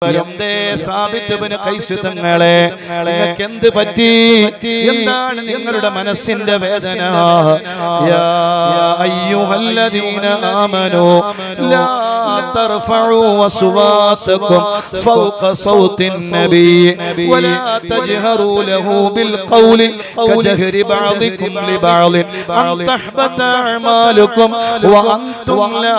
എന്തേ സ്ഥാപിത്തവന് കൈസിതങ്ങളെ നിങ്ങൾക്ക് എന്ത് പറ്റി എന്താണ് നിങ്ങളുടെ മനസ്സിന്റെ വേദന യാ അയ്യുഹല്ലദീന ആമനൂ ലാ ترفعوا أصواتكم فوق صوت النبي ولا تجهروا له بالقول كجهر بعضكم لبعض أن تحبط أعمالكم وأنتم لا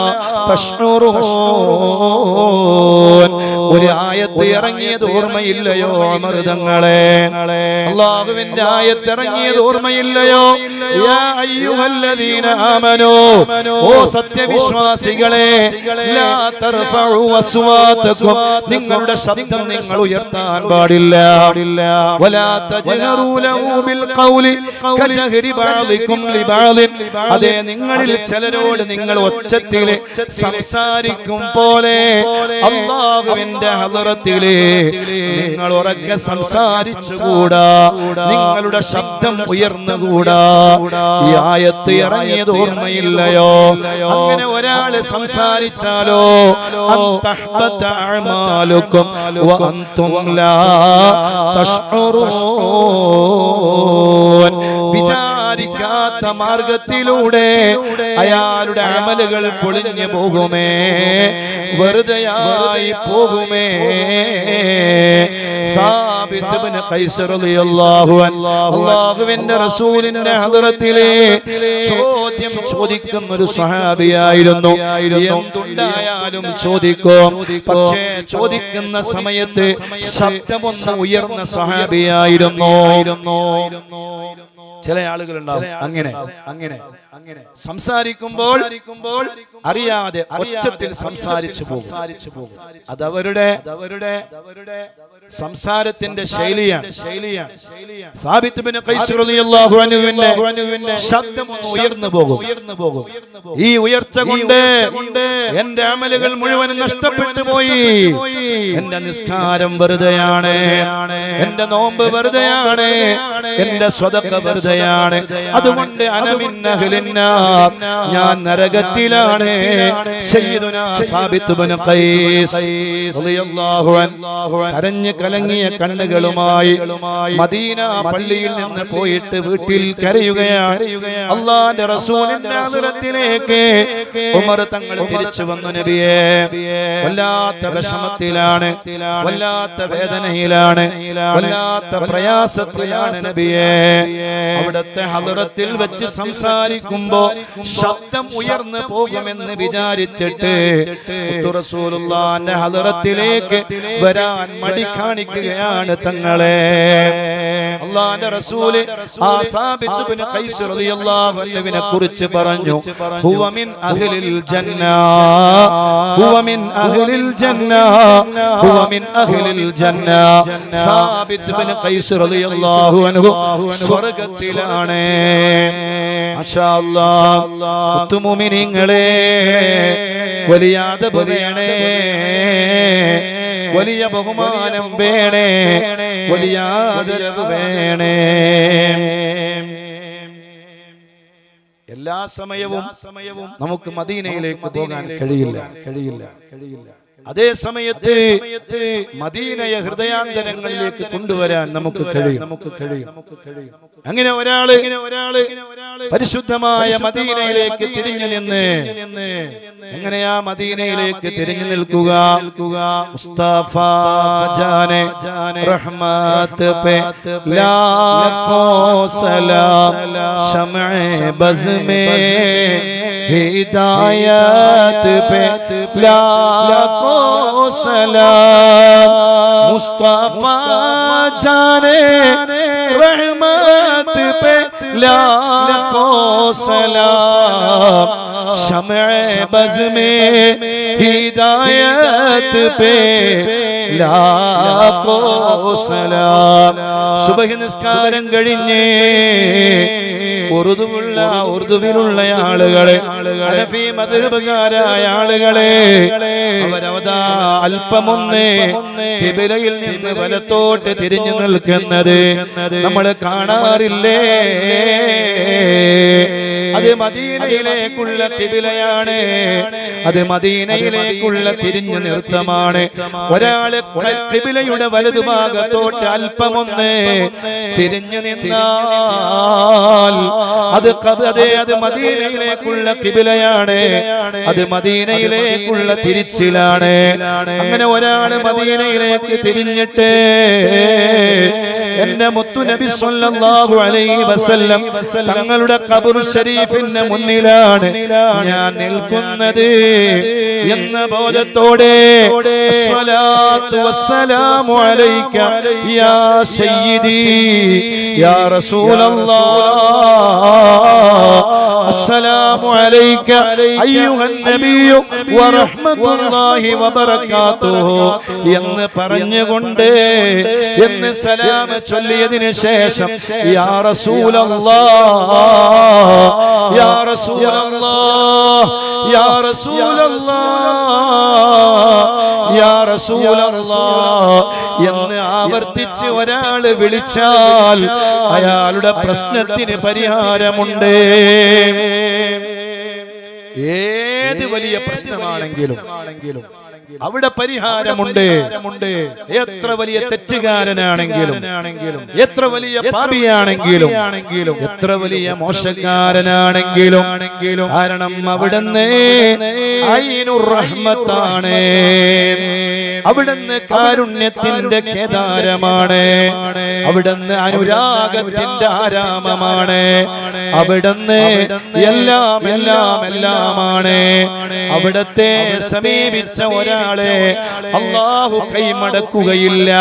تشعرون ഒരു ആയത്ത് ഇറങ്ങിയത് ഓർമ്മയില്ലയോ അമൃതങ്ങളെ അള്ളാഹുവിന്റെ ആയത്ത് ഇറങ്ങിയത് ഓർമ്മയില്ലയോ യാ അയ്യുഹല്ലദീന ആമനൂ ഓ സത്യവിശ്വാസികളെ ലാ തർഫഉ അസ്വാതകും നിങ്ങളുടെ ശബ്ദം നിങ്ങൾ ഉയർത്താൻ പാടില്ല വലാ തജ്ഹറൂ ലഹു ബിൽ ഖൗലി കജഹരി ബഅദികും ലിബഅദിൻ അതേ നിങ്ങളിൽ ചിലരോട് നിങ്ങൾ ഒച്ചത്തിൽ സംസാരിക്കും പോലെ അള്ളാഹുവിന്റെ ഹലറത്തില് നിങ്ങൾ ഉറക്കെ സംസാരിച്ചുകൂടാ നിങ്ങളുടെ ശബ്ദം ഉയർന്നുകൂടാ ഈ ആയത്ത് ഇറങ്ങിയത് ഓർമ്മയില്ലയോ അങ്ങനെ ഒരാള് സംസാരിച്ചാലോ അന്തഹ്ബത അഅ്മാലുക്കും വഅൻതും ലാ തഷ്ഉറൂൻ വിചാരിക്കാത്ത മാർഗത്തിലൂടെ അയാളുടെ അമലുകൾ പൊളിഞ്ഞു പോകുമേ വെറുതെയായി പോകുമേ സാബിത്ത് ഇബ്നു ഖൈസ് റളിയല്ലാഹു അൻഹു അല്ലാഹുവിന്റെ റസൂലിന്റെ ഹദ്റത്തിലെ ചോദ്യം ചോദിക്കുന്ന ഒരു സ്വഹാബിയായിരുന്നു എന്തുണ്ടായാലും ചോദിക്കും പക്ഷേ ചോദിക്കുന്ന സമയത്ത് ശബ്ദമൊന്ന് ഉയർന്ന സ്വഹാബിയായിരുന്നു ചില ആളുകളുണ്ടാവും അങ്ങനെ അങ്ങനെ അങ്ങനെ സംസാരിക്കുമ്പോൾ അറിയാതെ ഒച്ചത്തിൽ സംസാരിച്ചു പോകും അതവരുടെ അവരുടെ അവരുടെ സംസാരത്തിന്റെ ശൈലിയാണ് ശൈലിയാണ് സാബിത്ത് ബിൻ ഖൈസ് റളിയല്ലാഹു അൻഹുവിന്റെ ശബ്ദം ഒന്ന് ഉയർന്നു പോകും ഉയർന്നു പോകും ഈ ഉയർച്ച കൊണ്ട് എന്റെ അമലുകൾ മുഴുവൻ നഷ്ടപ്പെട്ടു പോയി എന്റെ നിസ്കാരം വെറുതെയാണ് എന്റെ നോമ്പ് വെറുതെയാണ് എന്റെ സ്വതക്ക വെറുതെയാണ് അതുകൊണ്ട് അനമിന്നഹലിന്നാർ ഞാൻ നരകത്തിലാണ് സയ്യിദുനാ സാബിത്ത് ബിൻ ഖൈസ് റളിയല്ലാഹു അൻഹു കരഞ്ഞ് കലങ്ങിയ കണ്ണുകളുമായി മദീന പള്ളിയിൽ നിന്ന് പോയിട്ട് വീട്ടിൽ കരയുകയാണ് അള്ളാന്റെ റസൂലിന്റെ അതിരത്തിലേക്ക് ഉമർ തങ്ങൾ തിരിച്ചു വന്നു നബിയെ വല്ലാത്ത വിഷമത്തിലാണ് വല്ലാത്ത വേദനയിലാണ് വല്ലാത്ത പ്രയാസത്തിലാണ് നബിയെ അവിടുത്തെ ഹദറത്തിൽ വെച്ച് സംസാരിക്കുമ്പോ ശബ്ദം ഉയർന്നു പോകുമെന്ന് വിചാരിച്ചിട്ട് മുത്തു റസൂലുള്ളാന്റെ ഹദറത്തിലേക്ക് വരാൻ മടി കാണിക്കുകയാണ് തങ്ങളെ അള്ളാന്റെ റസൂല് ആ സാബിത്ത് ബിൻ ഖൈസ് റളിയല്ലാഹു അൻഹുവിനെ കുറിച്ച് പറഞ്ഞു ഹുവ മിൻ അഹ്ലിൽ ജന്ന ഹുവ മിൻ അഹ്ലിൽ ജന്ന ഹുവ മിൻ അഹ്ലിൽ ജന്ന സാബിത്ത് ബിൻ ഖൈസ് റളിയല്ലാഹു അൻഹു സ്വർഗ്ഗത്തിലാണ് മാഷാ അല്ലാഹ് മുത്തുമുമിനിങ്ങളെ വലിയ അദബ് വേണേ വലിയ ബഹുമാനം വേണേ വലിയ ആദരവ് വേണേ എല്ലാ സമയവും സമയവും നമുക്ക് മദീനയിലേക്ക് പോകാൻ കഴിയില്ല കഴിയില്ല കഴിയില്ല അതേ സമയത്ത് മദീനയെ ഹൃദയാന്തരങ്ങളിലേക്ക് കൊണ്ടുവരാൻ നമുക്ക് കഴിയും നമുക്ക് കഴിയും നമുക്ക് കഴിയും അങ്ങനെ ഒരാള് ഒരാള് പരിശുദ്ധമായ മദീനയിലേക്ക് തിരിഞ്ഞു നിന്ന് എങ്ങനെയാ മദീനയിലേക്ക് തിരിഞ്ഞു നിൽക്കുക മുസ്തഫ ജാനെ റഹ്മത്ത് പേ ലാഖോ സലാം ശമഅ ബസ് മേ हिदायत पे लाखों सलाम मुस्तफा जाने रहमत पे लाखों सलाम शमع बज में हिदायत पे ലാഖോ സലാം സുബഹി നിസ്കാരം കഴിഞ്ഞേ ഉറുദുവുള്ള ഉറുദുവിലുള്ള ആളുകളെ അനഫി മധുബകാരായ ആളുകളെ അവരവതാ അല്പമൊന്ന് കിബിലയിൽ നിന്ന് വലത്തോട്ട് തിരിഞ്ഞു നിൽക്കുന്നത് നമ്മൾ കാണാറില്ലേ അത് മദീനയിലേക്കുള്ള കിബിലയാണ് അത് മദീനയിലേക്കുള്ള തിരിഞ്ഞു നിർത്തമാണ് ഒരാള് കിബിലയുടെ വലതുഭാഗത്തോട്ട് അല്പമൊന്ന് തിരിഞ്ഞു നിന്നാൽ അത് കബ- അതെ അത് മദീനയിലേക്കുള്ള കിബിലയാണ് അത് മദീനയിലേക്കുള്ള തിരിച്ചിലാണ് അങ്ങനെ ഒരാള് മദീനയിലേക്ക് തിരിഞ്ഞിട്ട് എന്റെ മുത്തു നബി സല്ലല്ലാഹു അലൈഹി വസല്ലം തങ്ങളുടെ ഖബർ ഷരീഫിന്റെ മുന്നിലാണ് ഞാൻ നിൽക്കുന്നത് എന്ന ബോധത്തോടെ അസ്സലാത്തു വസ്സലാമു അലൈക യാ സയ്യിദി യാ റസൂലല്ലാഹ് السلام عليك أيها النبي ورحمة الله وبركاته എന്ന് പറഞ്ഞുകൊണ്ട് എന്ന് സലാം ചൊല്ലിയതിന് ശേഷം യാ റസൂലല്ലാഹ് യാ റസൂലല്ലാഹ് യാ റസൂലല്ലാഹ് യാ റസൂലല്ലാഹ് എന്ന് ആവർത്തിച്ച് ഒരാള് വിളിച്ചാൽ അയാളുടെ പ്രശ്നത്തിന് പരിഹാരമുണ്ട് ഏത് വലിയ പ്രശ്നമാണെങ്കിലും അവിടെ പരിഹാരമുണ്ട് എത്ര വലിയ തെറ്റുകാരനാണെങ്കിലും എത്ര വലിയ പാപിയാണെങ്കിലും എത്ര വലിയ മോശക്കാരനാണെങ്കിലും കാരണം അവിടുന്ന് ഐനുർ റഹ്മത്താണ് അവിടുന്ന് കാരുണ്യത്തിന്റെ കേദാരമാണ് അവിടുന്ന് അനുരാഗത്തിന്റെ ആരാമമാണ് അവിടുന്ന് എല്ലാം എല്ലാം എല്ലാമാണ് അവിടത്തെ സമീപിച്ച ഒരാളെ അള്ളാഹു കൈമടക്കുകയില്ല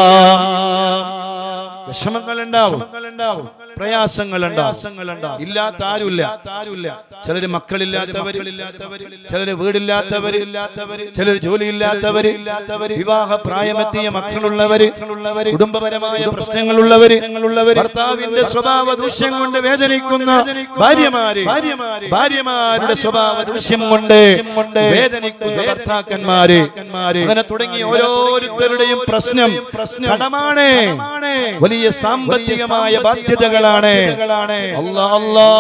വിഷമങ്ങൾ ഉണ്ടാവും പ്രയാസങ്ങൾ ഉണ്ടാവും ഇല്ലാത്ത ആരുമില്ല ചിലര് മക്കളില്ലാത്തവര് ചിലര് വീടില്ലാത്തവര് ചിലര് ജോലിയില്ലാത്തവര് വിവാഹ പ്രായമെത്തിയ മക്കളുള്ളവര് കുടുംബപരമായ പ്രശ്നങ്ങളുള്ളവര് ഭർത്താവിന്റെ സ്വഭാവ ദൂഷ്യം കൊണ്ട് വേദനിക്കുന്ന ഭാര്യമാര് ഭാര്യമാരുടെ സ്വഭാവ ദൂഷ്യം കൊണ്ട് വേദനിക്കുന്ന ഭർത്താക്കന്മാര് അങ്ങനെ തുടങ്ങി ഓരോരുത്തരുടെയും പ്രശ്നം കടമാണ് വലിയ സാമ്പത്തികമായ ബാധ്യതകളാണ് അല്ലാ അല്ലാ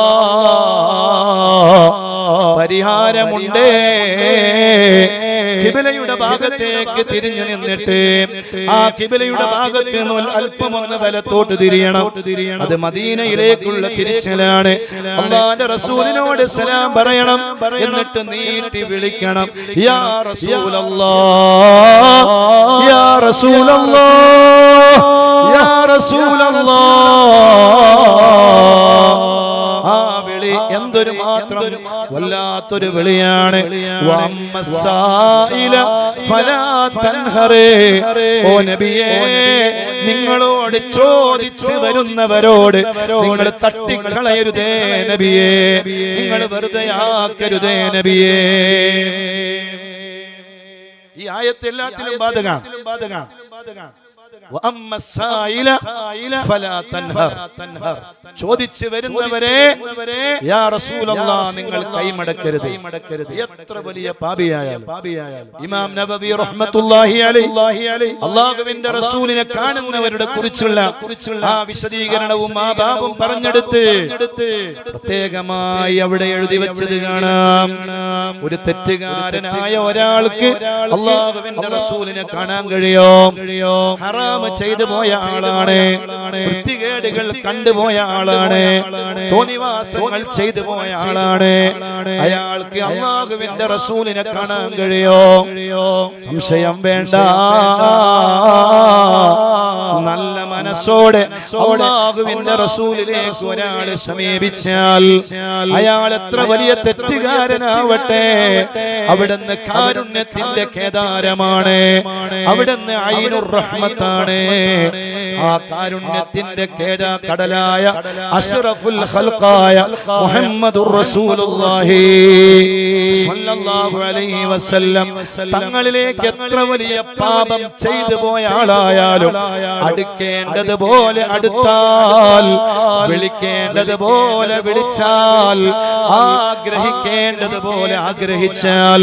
പരിഹാരമുണ്ട് കിബിലയുടെ ഭാഗത്തേക്ക് തിരിഞ്ഞു നിന്നിട്ട് ആ കിബിലയുടെ ഭാഗത്ത് നിന്ന് അല്പമൊന്ന് വലത്തോട്ട് തിരിയണം അത് മദീനയിലേക്കുള്ള തിരിച്ചലാണ് അള്ളാന്റെ റസൂലിനോട് സലാം പറയണം എന്നിട്ട് നീട്ടി വിളിക്കണം യാ റസൂലല്ലാ യാ റസൂലല്ലാ യാ റസൂലല്ലാ ആ വിളി എന്തൊരു മാത്രം വല്ലാത്തൊരു വിളിയാണ് വമ്മസ്സായില ഫലാ തൻഹറേ. ഓ നബിയേ നിങ്ങളോട് ചോദിച്ചു വരുന്നവരോട് നിങ്ങൾ തട്ടിക്കളയരുതേ നബിയേ നിങ്ങൾ വെറുതെ ആക്കരുതേ നബിയേ ഈ ആയത്ത് എല്ലാത്തിലും ബാധകാണ് വഅമ്മ السائل فلا تنهر. ചോദിച്ചു വരുന്നവരെ യാ റസൂലല്ലാഹ് നിങ്ങൾ കൈമടക്കരുത് എത്ര വലിയ പാപിയായാലും ഇമാം നബവി റഹ്മത്തുള്ളാഹി അലൈഹി അള്ളാഹുവിന്റെ റസൂലിനെ കാണുന്നവരുടെ കുറിച്ചുള്ള ആ വിശദീകരണവും ആ ബാബും പറഞ്ഞെടുത്ത് പ്രത്യേകമായി അവിടെ എഴുതി വെച്ചത് കാണാം ഒരു തെറ്റുകാരനായ ഒരാൾക്ക് അള്ളാഹുവിന്റെ റസൂലിനെ കാണാൻ കഴിയോ ഹറാം ചെയ്തു പോയ ആളാണ് വൃത്തികേടുകൾ കണ്ടുപോയ ആളാണ് തോന്നിവാസങ്ങൾ ചെയ്തു പോയ ആളാണ് അയാൾക്ക് അള്ളാഹുവിന്റെ റസൂലിനെ കാണാൻ കഴിയോ സംശയം വേണ്ട നല്ല മനസ്സോടെ അള്ളാഹുവിന്റെ റസൂലിലേക്ക് ഒരാൾ സമീപിച്ചാൽ അയാൾ എത്ര വലിയ തെറ്റുകാരനാവട്ടെ അവിടുന്ന് കാരുണ്യത്തിന്റെ കേദാരമാണ് അവിടുന്ന് ഐനുർ റഹ്മത്താണ് ആ കാരുണ്യത്തിന്റെ കേര കടലായ അഷ്റഫുൽ ഖൽഖായ മുഹമ്മദുർ റസൂലുള്ളാഹി സ്വല്ലല്ലാഹു അലൈഹി വസല്ലം തങ്ങളിലേക്ക് എത്ര വലിയ പാപം ചെയ്തു പോയ ആളായാലും അടുക്കേണ്ടതുപോലെ അടുത്താൽ വിളിക്കേണ്ടതുപോലെ വിളിച്ചാൽ ആഗ്രഹിക്കേണ്ടതുപോലെ ആഗ്രഹിച്ചാൽ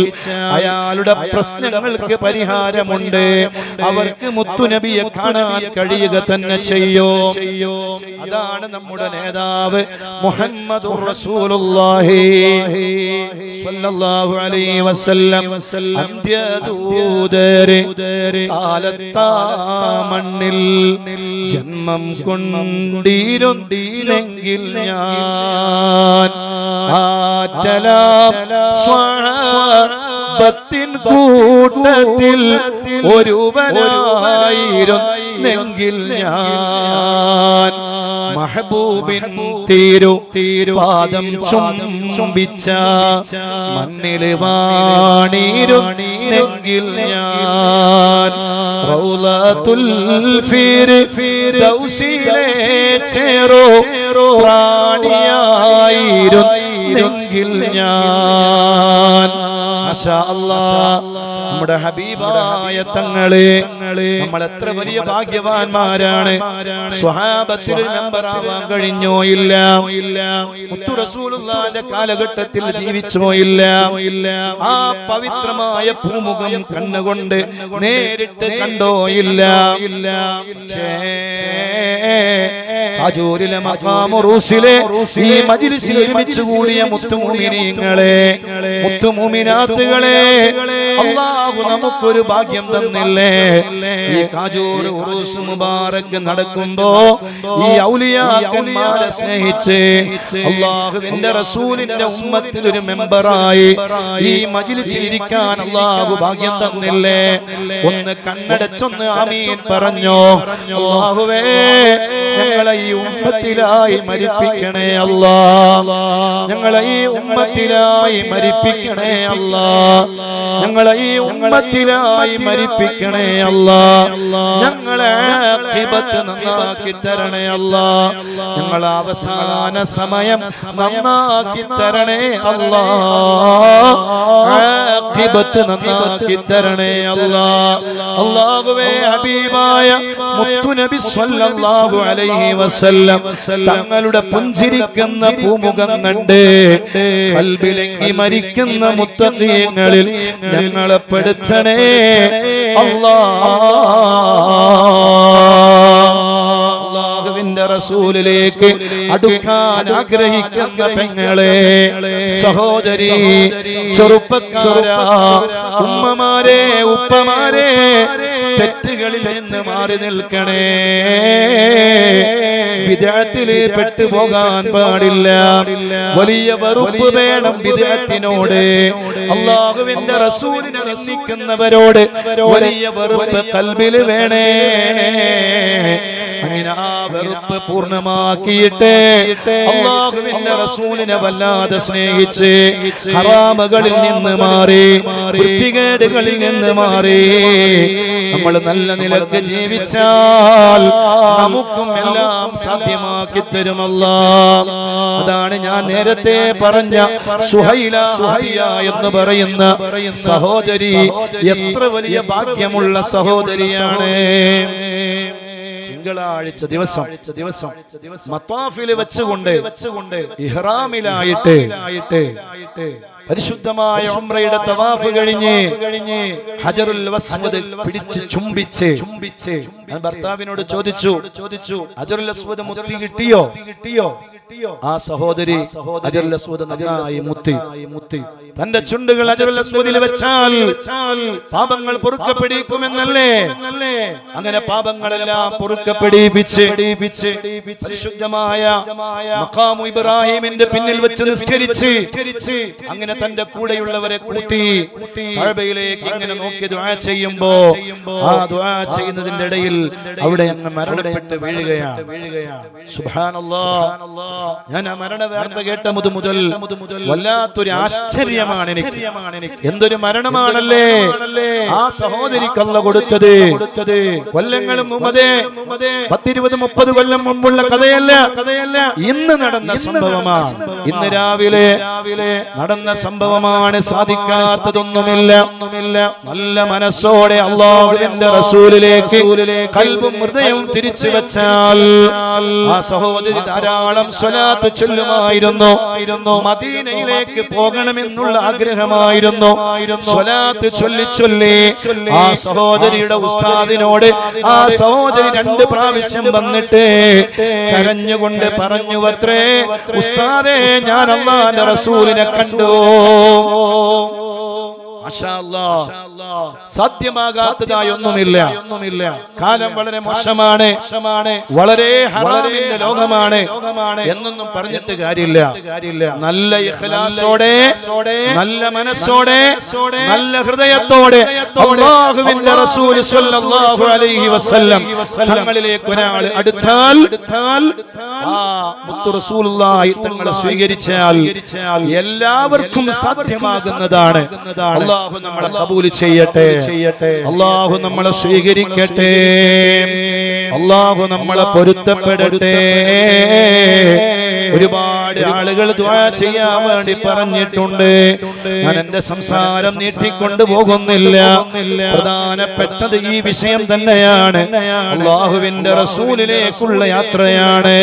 അയാളുടെ പ്രശ്നങ്ങൾക്ക് പരിഹാരമുണ്ട് അവർക്ക് മുത്തുനബിയെ കാണാൻ കഴിയുക തന്നെ ചെയ്യോ അതാണ് നമ്മുടെ നേതാവ് മുഹമ്മദ് റസൂലുള്ളാഹി സ്വല്ലല്ലാഹു അലൈഹി വസല്ലം അന്ത്യദൂതരെ കാലത്താ മണ്ണിൽ ജന്മം കൊണ്ടിരുന്നെങ്കിൽ ഞാൻ ആറ്റലാം സ്വഹബത്തിൻ കൂട്ടത്തിൽ ഒരുവനായിരുന്നെങ്കിൽ ഞാൻ മഹബൂബിൻ തീരു പാദം ചുംബിച്ച മണ്ണില് വാണിരുന്നെങ്കിൽ ഞാൻ റൗലത്തുൽ ഫിർദൗസിലെ ചേറോ പ്രാണിയായിരുന്നെങ്കിൽ ഞാൻ മാഷാ അല്ലാഹ് നമ്മുടെ ഹബീബായ തങ്ങളെ നമ്മൾ എത്ര വലിയ ഭാഗ്യവാന്മാരാണ് സ്വഹാബത്തിൽ മെമ്പർ ആവാൻ കഴിഞ്ഞോ ഇല്ല മുത്തു റസൂലുള്ളാന്റെ കാലഘട്ടത്തിൽ ജീവിച്ചോ ഇല്ല ആ പവിത്രമായ പൂമുഖം കണ്ണുകൊണ്ട് നേരിട്ട് കണ്ടോ ഇല്ല പക്ഷേ അജൂരിലെ മക്കാമുറൂസിലെ ഈ മജിലിസിൽ ഒരുമിച്ച് കൂടിയ മുത്തുമൂമിനീങ്ങളെ മുത്തുമൂമിനാത്തുകളെ അള്ളാഹു നമുക്കൊരു ഭാഗ്യം തന്നില്ലേ ഈ കാജൂർ ഉറൂസ് മുബാറക്ക് നടക്കുമ്പോ ഈ ഔലിയാക്കന്മാരെ സ്നേഹിച്ച് അള്ളാഹുവിന്റെ റസൂലിന്റെ ഉമ്മത്തിൽ ഒരു മെമ്പറായി ഈ മജിലിസിൽ ഇരിക്കാൻ അള്ളാഹു ഭാഗ്യം തന്നില്ലേ ഒന്ന് കണ്ണടച്ചൊന്ന് ആമീൻ പറഞ്ഞോ അള്ളാഹുവേ ഞങ്ങളെ ഈ ഉമ്മത്തിലായി മരിപ്പിക്കണേ അല്ലാ ഞങ്ങളെ ഈ ഉമ്മത്തിലായി മരിപ്പിക്കണേ അല്ലാ ഞങ്ങളെ ഈ ഉമ്മത്തിലായി മരിപ്പിക്കണേ അല്ലാ ഞങ്ങളെ ആഖിബത്ത് നന്നാക്കി തരണേ അല്ലാ ഞങ്ങളെ അവസാന സമയം നന്നാക്കി തരണേ അല്ലാ ആഖിബത്ത് നന്നാക്കി തരണേ അല്ലാ അല്ലാഹുവേ ഹബീബായ മുത്തുനബി സ്വല്ലല്ലാഹു അലൈഹി വസല്ലം തങ്ങളുടെ പുഞ്ചിരിക്കുന്ന പൂമുഖം കണ്ട് കൽബിലെങ്കി മരിക്കുന്ന മുത്തഖീങ്ങളിൽ ഞങ്ങളെ പെടുത്തണേ അല്ലാ അള്ളാഹുവിന്റെ റസൂലിലേക്ക് അടുക്കാൻ ആഗ്രഹിക്കുന്ന പെങ്ങളെ സഹോദരി ചെറുപ്പക്കാരാ ഉമ്മമാരെ ഉപ്പമാരെ തെറ്റുകളിൽ നിന്ന് മാറി നിൽക്കണേ വിദേഹത്തില് പെട്ടുപോകാൻ പാടില്ല വലിയ വെറുപ്പ് വേണം വിദേഹത്തിനോട് അള്ളാഹുവിന്റെ റസൂലിനെ നിന്ദിക്കുന്നവരോട് വലിയ വെറുപ്പ് കൽബില് വേണേ അങ്ങനെ ആ വെറുപ്പ് പൂർണ്ണമാക്കിയിട്ട് അള്ളാഹുവിന്റെ റസൂലിനെ വല്ലാതെ സ്നേഹിച്ച് ഹറാമകളിൽ നിന്ന് മാറി വൃത്തികേടുകളിൽ നിന്ന് മാറി നമ്മൾ നല്ല നിലക്ക് ജീവിച്ചാൽ നമുക്കും എല്ലാം സാധ്യമാക്കി തരുമല്ല അതാണ് ഞാൻ നേരത്തെ പറഞ്ഞ സുഹൈല സുഹൈല എന്ന് പറയുന്ന സഹോദരി എത്ര വലിയ ഭാഗ്യമുള്ള സഹോദരിയാണ് തിങ്കളാഴ്ച ദിവസം ദിവസം മത്താഫിൽ വെച്ചുകൊണ്ട് വെച്ചുകൊണ്ട് ഇഹ്റാമിലായിട്ട് പരിശുദ്ധമായ ഉംറയുടെ തവാഫ് കഴിഞ്ഞ് കഴിഞ്ഞ് ഹജറുൽ വസ്വദ് പിടിച്ച് ചുംബിച്ച് ചുംബിച്ച് ഞാൻ ഭർത്താവിനോട് ചോദിച്ചു ചോദിച്ചു ഹജറുൽ അസ്വദ് മുത്തി കിട്ടിയോ കിട്ടിയോ ആ സഹോദരി അജറുൽ അസ്വദ് നന്നായി മുത്തി മുത്തി തന്റെ ചുണ്ടുകൾ അജറുൽ അസ്വദിൽ വെച്ചാൽ പാപങ്ങൾ പൊറുക്കപ്പെടിക്കുമെന്നല്ലേ അങ്ങനെ പാപങ്ങളെല്ലാം പൊറുക്കപ്പെടിപ്പിച്ച് പരിശുദ്ധമായ മഖാമു ഇബ്രാഹിമിന്റെ പിന്നിൽ വെച്ച് നിസ്കരിച്ച് അങ്ങനെ തന്റെ കൂടെയുള്ളവരെ കൂട്ടി കഅബയിലേക്ക് ഇങ്ങനെ നോക്കി ദുആ ചെയ്യുമ്പോ ആ ദുആ ചെയ്യുന്നതിന്റെ ഇടയിൽ അവിടെ അങ്ങ് മരണപ്പെട്ട് വീഴുകയാണ് സുബ്ഹാനല്ലാഹ് ഞാൻ ആ മരണ വാർത്ത കേട്ട മുതു മുതൽ വല്ലാത്തൊരു ആശ്ചര്യമാണ് എനിക്ക് എന്തൊരു മരണമാണല്ലേ ആ സഹോദരിക്ക് അല്ല കൊടുത്തത് കൊല്ലങ്ങളും മുമ്പേ പത്തിരുപത് മുപ്പത് കൊല്ലം മുമ്പുള്ള കഥയല്ല കഥയല്ല ഇന്ന് നടന്ന സംഭവമാണ് ഇന്ന് രാവിലെ നടന്ന സംഭവമാണ് സാധിക്കാത്തതൊന്നുമില്ല നല്ല മനസ്സോടെ അള്ളാഹുവിന്റെ റസൂലിലേക്ക് കൽബും ഹൃദയവും തിരിച്ചു വെച്ചാൽ ആ സഹോദരി ധാരാളം സ്വലാത്ത് ചൊല്ലുമായിരുന്നു മദീനയിലേക്ക് പോകണമെന്നുള്ള ആഗ്രഹമായിരുന്നു സ്വലാത്ത് ചൊല്ലി ചൊല്ലി ആ സഹോദരിയുടെ ഉസ്താദിനോട് ആ സഹോദരി രണ്ട് പ്രാവശ്യം വന്നിട്ട് കരഞ്ഞുകൊണ്ട് പറഞ്ഞു അത്രേ ഉസ്താദേ ഞാൻ അള്ളാന്റെ റസൂലിനെ കണ്ടു മാഷാ അല്ലാ. സാധ്യമാകാത്തതായി ഒന്നുമില്ല ഒന്നുമില്ല കാലം വളരെ മോശമാണ് വളരെ ഹറാമിന്റെ ലോകമാണ് എന്നൊന്നും പറഞ്ഞിട്ട് കാര്യമില്ല നല്ല ഇഖ്ലാസോടെ നല്ല മനസ്സോടെ നല്ല ഹൃദയത്തോടെ അല്ലാഹുവിന്റെ റസൂൽ സ്വല്ലല്ലാഹു അലൈഹി വസല്ലം തങ്ങളിലേക്ക് ഒരാൾ അടുത്താൽ ആ മുത്തു റസൂലുള്ളാഹി തങ്ങളെ സ്വീകരിച്ചാൽ എല്ലാവർക്കും സാധ്യമാകുന്നതാണ് അള്ളാഹു നമ്മളെ കബൂൽ ചെയ്യട്ടെ അള്ളാഹു നമ്മളെ സ്വീകരിക്കട്ടെ അള്ളാഹു നമ്മളെ പൊരുത്തപ്പെടട്ടെ ഒരുപാട് ആളുകൾ ദ്വാ ചെയ്യാൻ വേണ്ടി പറഞ്ഞിട്ടുണ്ട് ഞാൻ എന്റെ സംസാരം നീട്ടിക്കൊണ്ടു പോകുന്നില്ല പ്രധാനപ്പെട്ടത് ഈ വിഷയം തന്നെയാണ് അള്ളാഹുവിന്റെ റസൂലിലേക്കുള്ള യാത്രയാണ്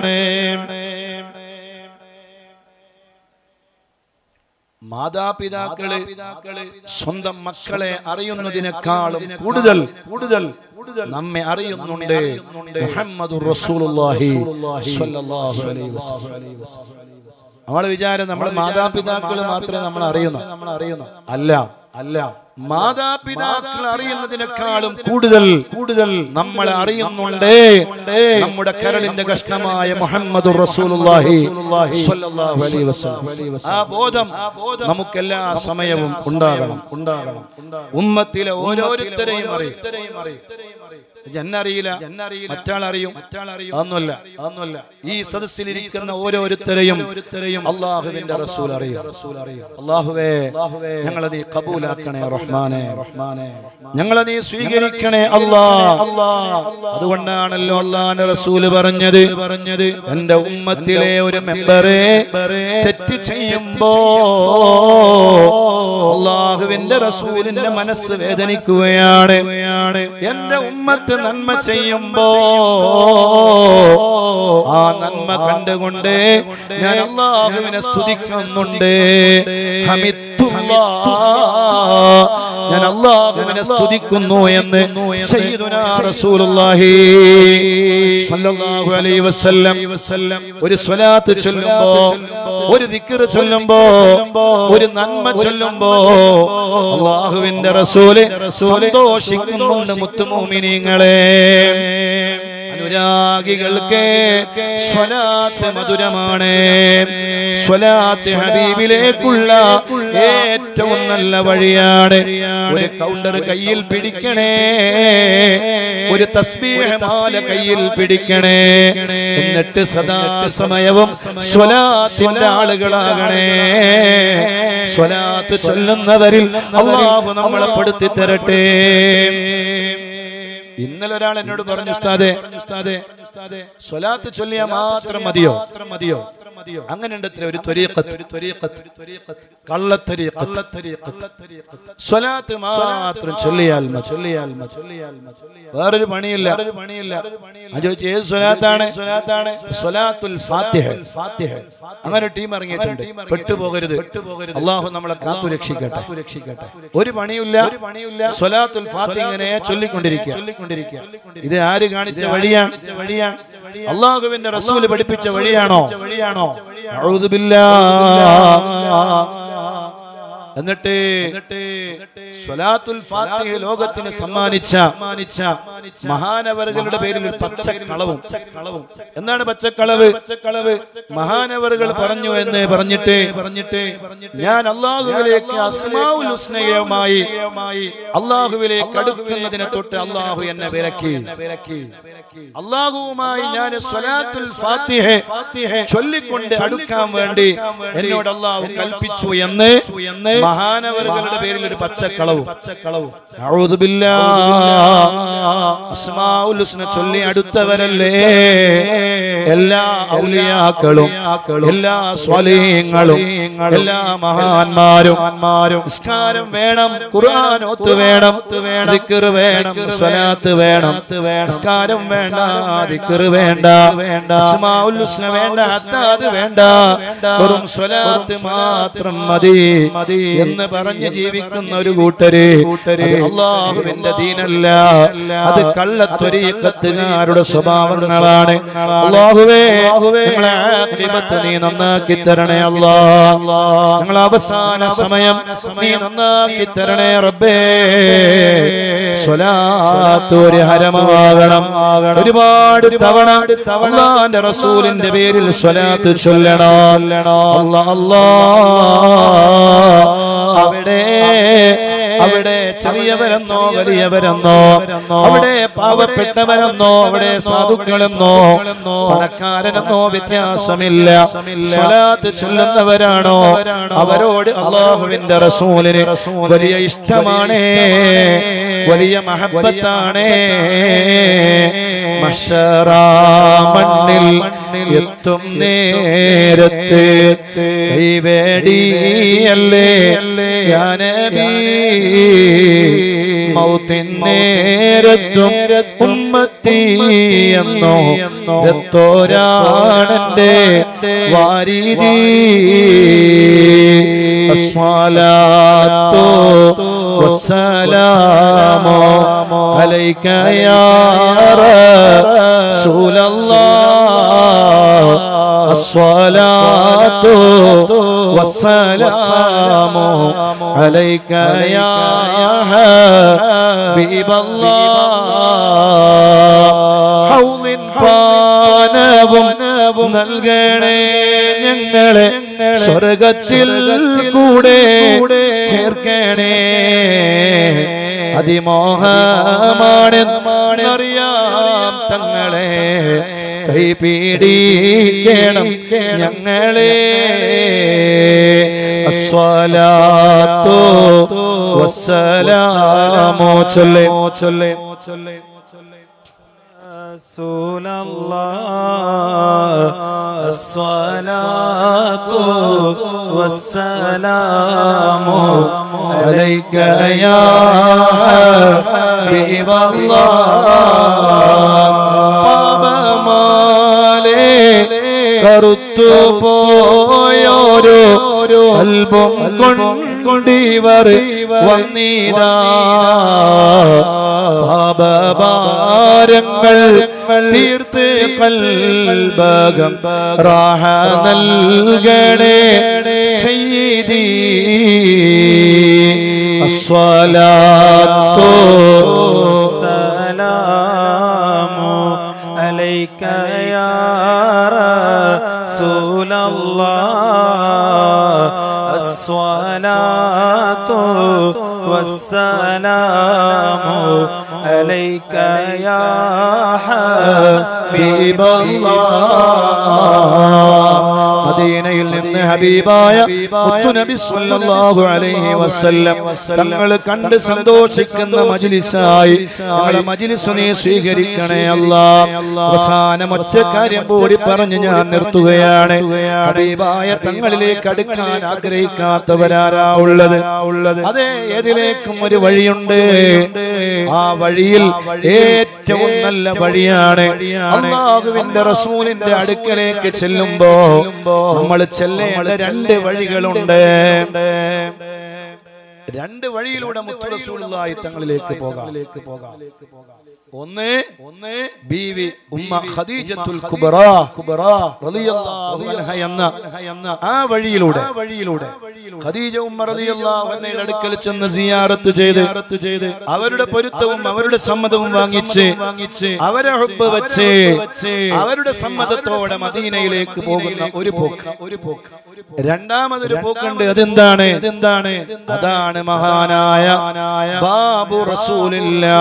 മാതാപിതാക്കള് സ്വന്തം മക്കളെ അറിയുന്നതിനേക്കാളും കൂടുതൽ കൂടുതൽ നമ്മെ അറിയുന്നുണ്ട് മുഹമ്മദ് റസൂലുള്ളാഹി സ്വല്ലല്ലാഹു അലൈഹി വസല്ലം നമ്മളെ വിചാരം നമ്മളെ മാതാപിതാക്കൾ മാത്രമേ നമ്മൾ അറിയുന്നു നമ്മൾ അറിയുന്നു അല്ല അല്ല മാതാപിതാക്കൾ അറിയുന്നതിനേക്കാളും കൂടുതൽ കൂടുതൽ നമ്മളെ അറിയുന്നുണ്ട് നമ്മുടെ കരളിന്റെ കഷ്ണമായ മുഹമ്മദ് റസൂലുള്ളാഹി സ്വല്ലല്ലാഹു അലൈഹി വസല്ലം ആ ബോധം നമുക്ക് എല്ലാ സമയവും ഉണ്ടാകണം ഉണ്ടാകണം ഉമ്മത്തിലെ ഓരോരുത്തരെയും അറിയും ജന്നറിയില്ല മറ്റാളറിയും അതൊന്നുമല്ല അതൊന്നുമല്ല ഈ സദസ്സിലിരിക്കുന്ന ഓരോരുത്തരെയും അള്ളാഹുവിന്റെ റസൂൽ അറിയും അള്ളാഹുവേ ഞങ്ങളെ നീ കബൂലാക്കണേ റഹ്മാനെ റഹ്മാനെ ഞങ്ങളെ നീ സ്വീകരിക്കണേ അല്ലാ അതുകൊണ്ടാണല്ലോ അള്ളാന്റെ റസൂല് പറഞ്ഞത് പറഞ്ഞത് എന്റെ ഉമ്മത്തിലെ ഒരു മെമ്പറെ തെറ്റ് ചെയ്യുമ്പോ അള്ളാഹുവിന്റെ റസൂലിന്റെ മനസ്സ് വേദനിക്കുകയാണ് എന്റെ ഉമ്മത്ത് നന്മ ചെയ്യുമ്പോ ആ നന്മ കണ്ടുകൊണ്ട് ഞാൻ അള്ളാഹുവിനെ സ്തുതിക്കുന്നുണ്ട് ഹമിത്തുല്ലാ. ഞാൻ അള്ളാഹുവിനെ സ്തുതിക്കുന്നു എന്ന് സയ്യിദുനാ റസൂലുള്ളാഹി സ്വല്ലല്ലാഹു അലൈഹി വസല്ലം ഒരു സ്വലാത്ത് ചൊല്ലുമ്പോ ഒരു ദിക്ർ ചൊല്ലുമ്പോ ഒരു നന്മ ചൊല്ലുമ്പോ അള്ളാഹുവിന്റെ റസൂല് സന്തോഷിക്കുന്നുണ്ട് മുത്തുമോമിനിങ്ങളെ അനുരാഗികൾക്ക് സ്വലാത്ത് മധുരമാണ് സ്വലാത്ത് ഹബീബിലേക്കുള്ള ഏറ്റവും നല്ല വഴിയാണ് ഒരു കൗണ്ടർ കയ്യിൽ പിടിക്കണേ ഒരു തസ്ബീഹ മാല കയ്യിൽ പിടിക്കണേ എന്നിട്ട് സദാ സമയവും സ്വലാത്തിന്റെ ആളുകളാകണേ സ്വലാത്ത് ചൊല്ലുന്നവരിൽ അള്ളാഹു നമ്മളെ പെടുത്തി തരട്ടെ ഇന്നലെ ഒരാൾ എന്നോട് പറഞ്ഞു ഉസ്താദേ ഉസ്താദേ സ്വലാത്ത് ചൊല്ലിയാ മാത്രം മതിയോ മതിയോ അങ്ങനെ ഉണ്ട് ഒരു സ്വലാത്ത് മാത്രം ചൊല്ലിയാൽ മ, ചൊല്ലിയാൽ മ, ചൊല്ലിയാൽ മ, ചൊല്ലിയാൽ മ. വേറൊരു പണിയില്ല പണിയില്ല ഞാൻ ചോദിച്ചു ഏത് സ്വലാത്താണ് സ്വലാത്താണ് സ്വലാത്തുൽ ഫാത്തിഹ ഫാത്തിഹ അങ്ങനെ ഒരു ടീം ഇറങ്ങിയിട്ടുണ്ട് പെട്ടുപോകരുത് അള്ളാഹു നമ്മളെ കാത്തു രക്ഷിക്കട്ടെ രക്ഷിക്കട്ടെ ഒരു പണിയില്ല പണിയില്ല സ്വലാത്തുൽ ഫാത്തിഹ ഇങ്ങനെ ചൊല്ലിക്കൊണ്ടിരിക്കുക ചൊല്ലിക്കൊണ്ടിരിക്കുക ഇത് ആര് കാണിച്ച വഴിയാണ് വഴിയാണ് അള്ളാഹുവിന്റെ റസൂല് പഠിപ്പിച്ച വഴിയാണോ വഴിയാണോ അഊദു എന്നിട്ട് സ്വലാത്തുൽ ഫാത്തിഹ ലോകത്തിന് സമ്മാനിച്ച മഹാനവറുകളുടെ പേരിൽ ഒരു പച്ചക്കളവും എന്താണ് പച്ചക്കളവ് പച്ചക്കളവ് മഹാനവറുകൾ പറഞ്ഞു എന്ന് പറഞ്ഞിട്ട് പറഞ്ഞിട്ട് ഞാൻ അള്ളാഹുവിലേക്ക് അസ്മാഉൽ ഹുസ്നയുമായി അള്ളാഹുവിലേക്ക് അടുക്കുന്നതിനെ തൊട്ട് അള്ളാഹു എന്നെ വിലക്കി അള്ളാഹുവുമായി ഞാൻ സ്വലാത്തുൽ ഫാത്തിഹ ചൊല്ലിക്കൊണ്ട് അടുക്കാൻ വേണ്ടി എന്നോട് അള്ളാഹു കൽപ്പിച്ചു എന്ന് മഹാനവറുകളുടെ പേരിൽ ഒരു പച്ചക്കളവും പച്ചക്കളവും അസ്മാഉൽ ഹുസ്ന ചൊല്ലി അടുത്തവരല്ലേ എല്ലാ ഔലിയാക്കളും എല്ലാ സ്വാലീങ്ങളും എല്ലാ മഹാന്മാരും നിസ്കാരം വേണം ഖുർആൻ ഒത്തു വേണം ദിക്ർ വേണം സ്വലാത്ത് വേണം നിസ്കാരം വേണ്ട ദിക്ർ വേണ്ട അസ്മാഉൽ ഹുസ്ന വേണ്ട അത്താത് വേണ്ട വെറും സ്വലാത്ത് മാത്രം മതി എന്ന് പറഞ്ഞ് ജീവിക്കുന്ന ഒരു കൂട്ടര് അത് അള്ളാഹുവിന്റെ ദീനല്ല അത് അത് കള്ളത്തൊരീക്കത്തുകാരുടെ സ്വഭാവങ്ങളാണ് അള്ളാഹുവേ ഞങ്ങളെ ആഖിബത്ത് നീ നന്നാക്കി തരണേ അല്ലാ ഞങ്ങളെ അവസാന സമയം നീ നന്നാക്കി തരണേ റബ്ബേ സ്വലാത്ത് ഒരു ഹരമാകണം ഒരുപാട് തവണ അള്ളാന്റെ റസൂലിന്റെ പേരിൽ സ്വലാത്ത് ചൊല്ലണം അല്ലാ അല്ലാ അവിടെ അവിടെ ചെറിയവരെന്നോ വലിയവരെന്നോ അവിടെ പാവപ്പെട്ടവരെന്നോ അവിടെ സാധുക്കളെന്നോ പണക്കാരനെന്നോ വ്യത്യാസമില്ല സ്വലാത്ത് ചൊല്ലുന്നവരാണോ അവരോട് അള്ളാഹുവിന്റെ റസൂലിന് വലിയ ഇഷ്ടമാണ് വലിയ മഹബത്താണ് മഷറാ മണ്ണിൽ എത്തും നേരത്ത് കൈവേടിയല്ലേ ഞാനബീ മൗത്തിൻ നേരത്തും ഉമ്മത്തി എന്നോ എത്തോരാണെന്റെ വാരിതി അസ്വാലാത്തോ വസ്സലാമോ അലൈക യാ റസൂലല്ലാഹ് الصلاة والسلام عليك يا حبيب الله حوض പാനവും നൽകണേ ഞങ്ങളെ സ്വർഗത്തിൽ കൂടെ ചേർക്കണേ അതിമോഹമാണെന്നറിയാം തങ്ങളെ കൈപീടിക്കണം ഞങ്ങളെ അസ്വലാത്തോ വസ്സലാമോ ചൊല്ലേ ചൊല്ലേ ചൊല്ലേ رسول الله الصلاة والسلام عليك يا حبيب الله പാപമാലേ കറുത്തു പോയോരോ അൽബം കൊണ്ടിവർ വന്നിതാ പാപഭാരങ്ങൾ തീർത്ത് കൽബകം റാഹ നൽകണേ സയ്യിദി അസ്വലാത്തോ السلام عليك يا رسول الله الصلاة والسلام عليك يا حبيب മദീനയിൽ നിന്ന് ഹബീബായ മുത്തുനബി സല്ലല്ലാഹു അലൈഹി വസല്ലം തങ്ങൾ കണ്ട് സന്തോഷിക്കുന്ന മജ്ലിസായി ഞങ്ങളെ മജ്ലിസ് നീ സ്വീകരിക്കണേ അല്ലാ അവസാനം ഒറ്റ കാര്യം കൂടി പറഞ്ഞ് ഞാൻ നിർത്തുകയാണ് ഹബീബായ തങ്ങളിലേക്ക് അടുക്കാൻ ആഗ്രഹിക്കാത്തവരാരാ ഉള്ളത് അതെ ഏതിലേക്കും ഒരു വഴിയുണ്ട് ആ വഴിയിൽ ഏറ്റവും നല്ല വഴിയാണ് അള്ളാഹുവിന്റെ റസൂലിന്റെ അടുക്കലേക്ക് ചെല്ലുമ്പോ നമ്മൾ ചെല്ലേണ്ട രണ്ട് വഴികളുണ്ട് രണ്ട് വഴിയിലൂടെ മുത്തു റസൂലുള്ളാഹി തങ്ങളിലേക്ക് പോകാം ഒന്ന് ഒന്ന് ബീവി ഉമ്മ ഖദീജത്തുൽ കുബ്ര കുബ്ര റളിയല്ലാഹു അൻഹ എന്ന ആ വഴിയിലൂടെ വഴിയിലൂടെ ഖദീജ ഉമ്മ റളിയല്ലാഹു അൻഹയുടെ അടുക്കൽ ചെന്ന് സിയാറത്ത് ചെയ്ത് ചെയ്ത് അവരുടെ പൊരുത്തവും അവരുടെ സമ്മതവും വാങ്ങിച്ച് വാങ്ങിച്ച് അവരെ ഹുബ്ബ് വെച്ച് അവരുടെ സമ്മതത്തോടെ മദീനയിലേക്ക് പോകുന്ന ഒരു പോക്ക് ഒരു പോക്ക് രണ്ടാമതൊരു പോക്കുണ്ട് അതെന്താണ് അതെന്താണ് അതാണ് മഹാനായ ബാബു റസൂലില്ലാ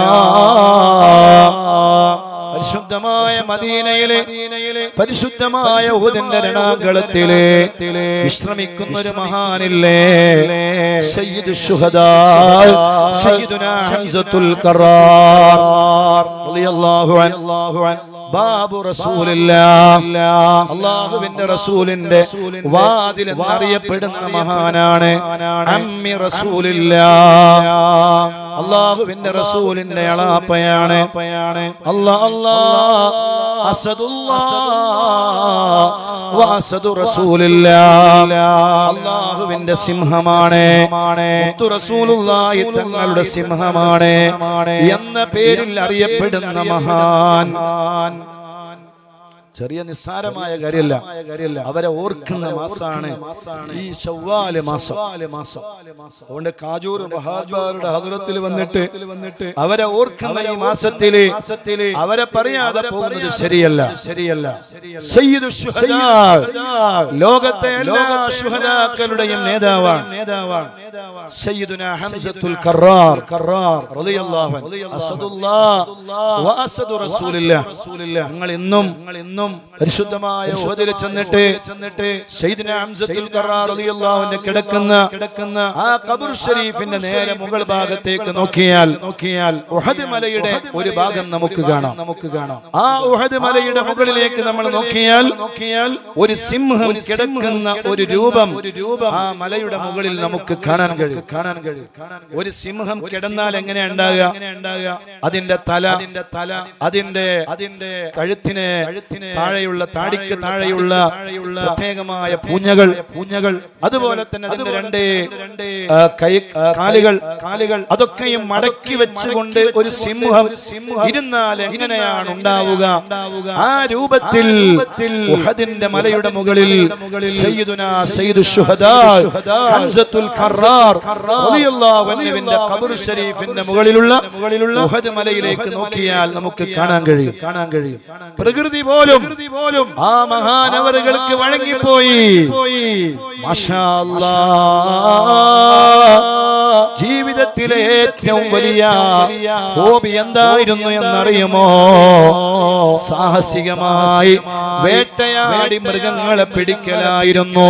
പരിശുദ്ധമായ മദീനയിലെ പരിശുദ്ധമായ ഉഹുദിന്റെ രണാങ്കളത്തിലെ വിശ്രമിക്കുന്ന ഒരു മഹാനില്ലേ സയ്യിദ് ഷുഹദാ സയ്യിദുനാ ഹംസത്തുൽ ഖറാർ റളിയല്ലാഹു അൻഹു ബാബു റസൂലില്ലാ അള്ളാഹുവിന്റെ റസൂലിന്റെ വാതിൽ എന്നറിയപ്പെടുന്ന മഹാനാണ് അമ്മി റസൂലില്ലാ അള്ളാഹുവിന്റെ റസൂലിന്റെ അളാപ്പയാണ് അല്ലാ അല്ലാ അസദുല്ലാ വഅസദു റസൂലില്ലാ അള്ളാഹുവിന്റെ സിംഹമാണ് മുത്തു റസൂലുള്ളാഹി തങ്ങളുടെ സിംഹമാണ് എന്ന പേരിൽ അറിയപ്പെടുന്ന മഹാൻ ചെറിയ നിസ്സാരമായ കാര്യമല്ല അവരെ ഓർക്കുന്ന മാസാണ് ഈ ഷവ്വാല് മാസം അതുകൊണ്ട് കാജൂർ മഹാത്മാരുടെ ഹദറത്തിൽ വന്നിട്ട് വന്നിട്ട് അവരെ ഓർക്കുന്ന ഈ മാസത്തില് അവരെ പറയാതെ പോകുന്നത് ശരിയല്ല ശരിയല്ല സയ്യിദു ശുഹദാ ലോകത്തെ എല്ലാ ശുഹദാക്കളുടെയും നേതാവാണ് നേതാവാണ് സയ്യിദുന ഹംസത്തുൽ കറാർ കറാർ റളിയല്ലാഹു അൻഹു അസദുല്ലാഹ് വഅസദു റസൂലില്ലാഹ് നിങ്ങൾ ഇന്നും നിങ്ങൾ ഇന്നും പരിശുദ്ധമായ ഉഹദിൽ ചെന്നിട്ട് ചെന്നിട്ട് സയ്യിദുന ഹംസത്തുൽ കറാർ റളിയല്ലാഹു അൻഹു കിടക്കുന്ന കിടക്കുന്ന ആ ഖബർ ഷരീഫിന്റെ നേരെ മുകൾ ഭാഗത്തേക്ക് നോക്കിയാൽ നോക്കിയാൽ ഉഹദ് മലയുടെ ഒരു ഭാഗം നമുക്ക് കാണാം നമുക്ക് കാണാം ആ ഉഹദ് മലയുടെ മുകളിലേക്ക് നമ്മൾ നോക്കിയാൽ നോക്കിയാൽ ഒരു സിംഹം കിടക്കുന്ന ഒരു രൂപം ഒരു രൂപം ആ മലയുടെ മുകളിൽ നമുക്ക് കാണാൻ കഴിയും കാണാൻ കഴിയും ഒരു സിംഹം കിടന്നാൽ എങ്ങനെ ഉണ്ടാകുക അതിന്റെ തല അതിന്റെ തല അതിന്റെ അതിന്റെ കഴുത്തിന് കഴുത്തിന് താഴെയുള്ള താടിക്ക് താഴെയുള്ള പ്രത്യേകമായ പൂഞ്ഞകൾ പൂഞ്ഞകൾ അതുപോലെ തന്നെ അതിന്റെ രണ്ട് ആ, കൈ കാലുകൾ കാലുകൾ അതൊക്കെയും മടക്കി വെച്ചുകൊണ്ട് ഒരു സിംഹം ഇരുന്നാൽ എങ്ങനെയാണ് ഉണ്ടാവുക ആ രൂപത്തിൽ ഉഹദിന്റെ മലയുടെ മുകളിൽ സയ്യിദുനാ സയ്യിദു ശുഹദാ ഹംസത്തുൽ ഖറാർ റളിയല്ലാഹു അൻഹുവിന്റെ ഖബർ ഷരീഫിന്റെ മുകളിലുള്ള മുകളിലുള്ള ഉഹദ് മലയിലേക്ക് നോക്കിയാൽ നമുക്ക് കാണാൻ കഴിയും കാണാൻ കഴിയും പ്രകൃതി പോലും പോലും ആ മഹാനവറുകൾക്ക് വഴങ്ങിപ്പോയി മാഷാ അല്ലാഹ്. ജീവിതത്തിലെ ഏറ്റവും വലിയ ഹോബി എന്തായിരുന്നു എന്നറിയുമോ സാഹസികമായി വേട്ടയാടി മൃഗങ്ങളെ പിടിക്കലായിരുന്നു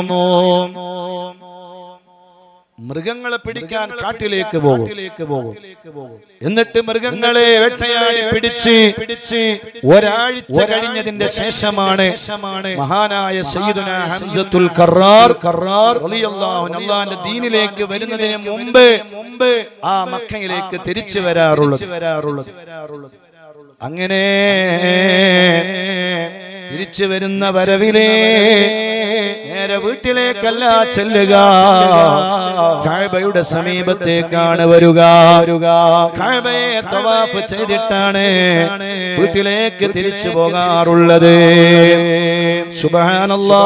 മൃഗങ്ങളെ പിടിക്കാൻ കാട്ടിലേക്ക് പോകും എന്നിട്ട് മൃഗങ്ങളെ വേട്ടയാടി പിടിച്ച് പിടിച്ച് ഒരാഴ്ച കഴിഞ്ഞതിന്റെ ശേഷമാണ് മഹാനായ സയ്യിദുന ഹംസത്തുൽ കറാർ കറാർ റളിയല്ലാഹു അൻഹു അല്ലാഹുവിന്റെ ദീനിലേക്ക് വരുന്നതിന് മുമ്പ് മുമ്പ് ആ മക്കയിലേക്ക് തിരിച്ചു വരാറുള്ളത് വരാറുള്ളത് അങ്ങനെ തിരിച്ചു വരുന്ന വരവിലേ നേരെ വീട്ടിലേക്കല്ല ചെല്ലുക കാഴ്ബയുടെ സമീപത്തേക്കാണ് വരിക കാഴ്ബയെ തവാഫ് ചെയ്തിട്ടാണ് വീട്ടിലേക്ക് തിരിച്ചു പോകാറുള്ളത് സുബഹാനല്ലാ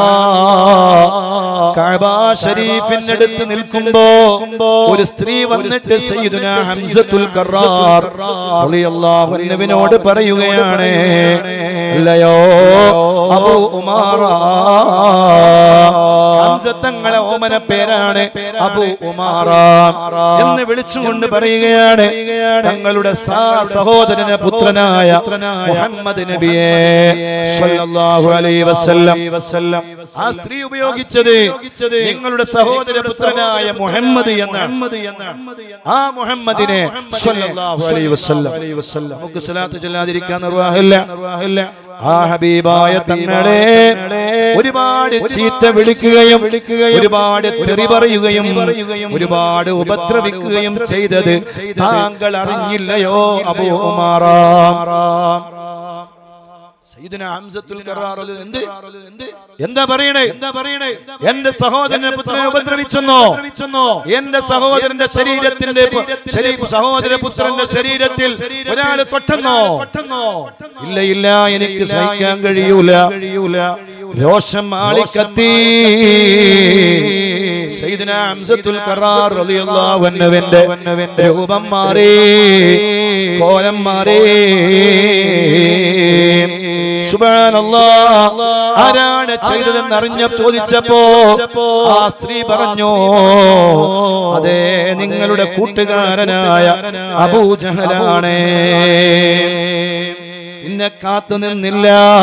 കാഴ്ബ ഷരീഫിന്റെ അടുത്ത് നിൽക്കുമ്പോ ഒരു സ്ത്രീ വന്നിട്ട് സയ്യിദുന ഹംസത്തുൽ കറാർ റളിയല്ലാഹു അൻഹുവിനോട് പറയുകയാണ് അല്ലയോ അബൂ ഉമാറ ഹംസത്തങ്ങളെ ഓമന പേരാണ് അബു ഉമാറ എന്ന് വിളിച്ചുകൊണ്ട് പറയുകയാണ് തങ്ങളുടെ സാ- സഹോദരന പുത്രനായ മുഹമ്മദ് നബിയെ സ്വല്ലല്ലാഹു അലൈഹി വസല്ലം ആ സ്ത്രീ ഉപയോഗിച്ചത് നിങ്ങളുടെ സഹോദര പുത്രനായ മുഹമ്മദ് എന്നാണ് ആ മുഹമ്മദിനെ സ്വല്ലല്ലാഹു അലൈഹി വസല്ലം നമുക്ക് സ്വലാത്ത് ചൊല്ലാതിരിക്കാൻ നിർവാഹമില്ല ആ ഹബീബായ തങ്ങളെ ഒരുപാട് ചീത്ത വിളിക്കുകയും ഒരുപാട് തെറി പറയുകയും ഒരുപാട് ഉപദ്രവിക്കുകയും ചെയ്തത് താങ്കൾ അറിഞ്ഞില്ലയോ അബൂമാറാം സയ്യിദുന ഹംസത്തുൽ കറാർ അത് എന്ത് എന്താ പറയണേ എന്താ പറയണേ എന്റെ സഹോദരനെ പുത്രനെ ഉപദ്രവിച്ചെന്നോ എന്റെ സഹോദരന്റെ ശരീരത്തിന്റെ പ- ശരീ- സഹോദര പുത്രന്റെ ശരീരത്തിൽ ഒരാൾ തൊട്ടെന്നോ ഇല്ല ഇല്ല എനിക്ക് സഹിക്കാൻ കഴിയൂല കഴിയൂല രോഷം ആളിക്കത്തി സയ്യിദുന ഹംസത്തുൽ കറാർ റളിയല്ലാഹു അൻഹുവിന്റെ രൂപം മാറി കോലം മാറി സുബ്ഹാനല്ലാഹ് ആരാണ് ചെയ്തതെന്ന് അറിഞ്ഞ ചോദിച്ചപ്പോ ആ സ്ത്രീ പറഞ്ഞു അതെ നിങ്ങളുടെ കൂട്ടുകാരനായ അബൂജഹലാണ് എന്നെ കാത്തു നിന്നില്ല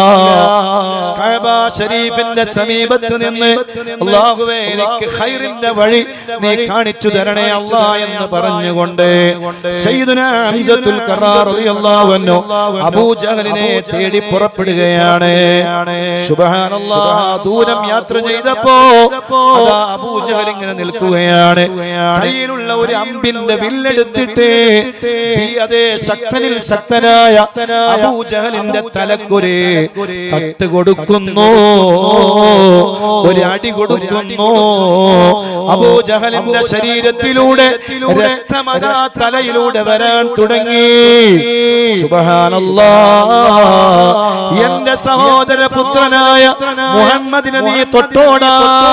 കഅബ ഷരീഫിന്റെ സമീപത്ത് നിന്ന് അള്ളാഹുവേ എനിക്ക് ഖൈറിന്റെ വഴി നീ കാണിച്ചു തരണേ അല്ലാ എന്ന് പറഞ്ഞുകൊണ്ട് സയ്യിദുനാ ഹംസത്തുൽ ഖറാർ റളിയല്ലാഹു അൻഹു അബൂജഹലിനെ തേടി പുറപ്പെടുകയാണ് സുബ്ഹാനല്ലാഹ് ദൂരം യാത്ര ചെയ്തപ്പോ അതാ അബൂജഹൽ ഇങ്ങനെ നിൽക്കുകയാണ് കയ്യിലുള്ള ഒരു അമ്പിന്റെ വില്ലെടുത്തിട്ട് ഈ അതേ ശക്തനിൽ ശക്തനായ അബൂജഹലിന്റെ തലക്കൊരു തട്ട് കൊടുക്കുന്നു ഒരു അടി കൊടുക്കുന്നു അബൂജഹലിന്റെ ശരീരത്തിലൂടെ രക്തമതാ തലയിലൂടെ വരാൻ തുടങ്ങി സുബ്ഹാനല്ലാ എന്റെ സഹോദര പുത്രനായ മുഹമ്മദിനെ നീ തൊട്ടോടാ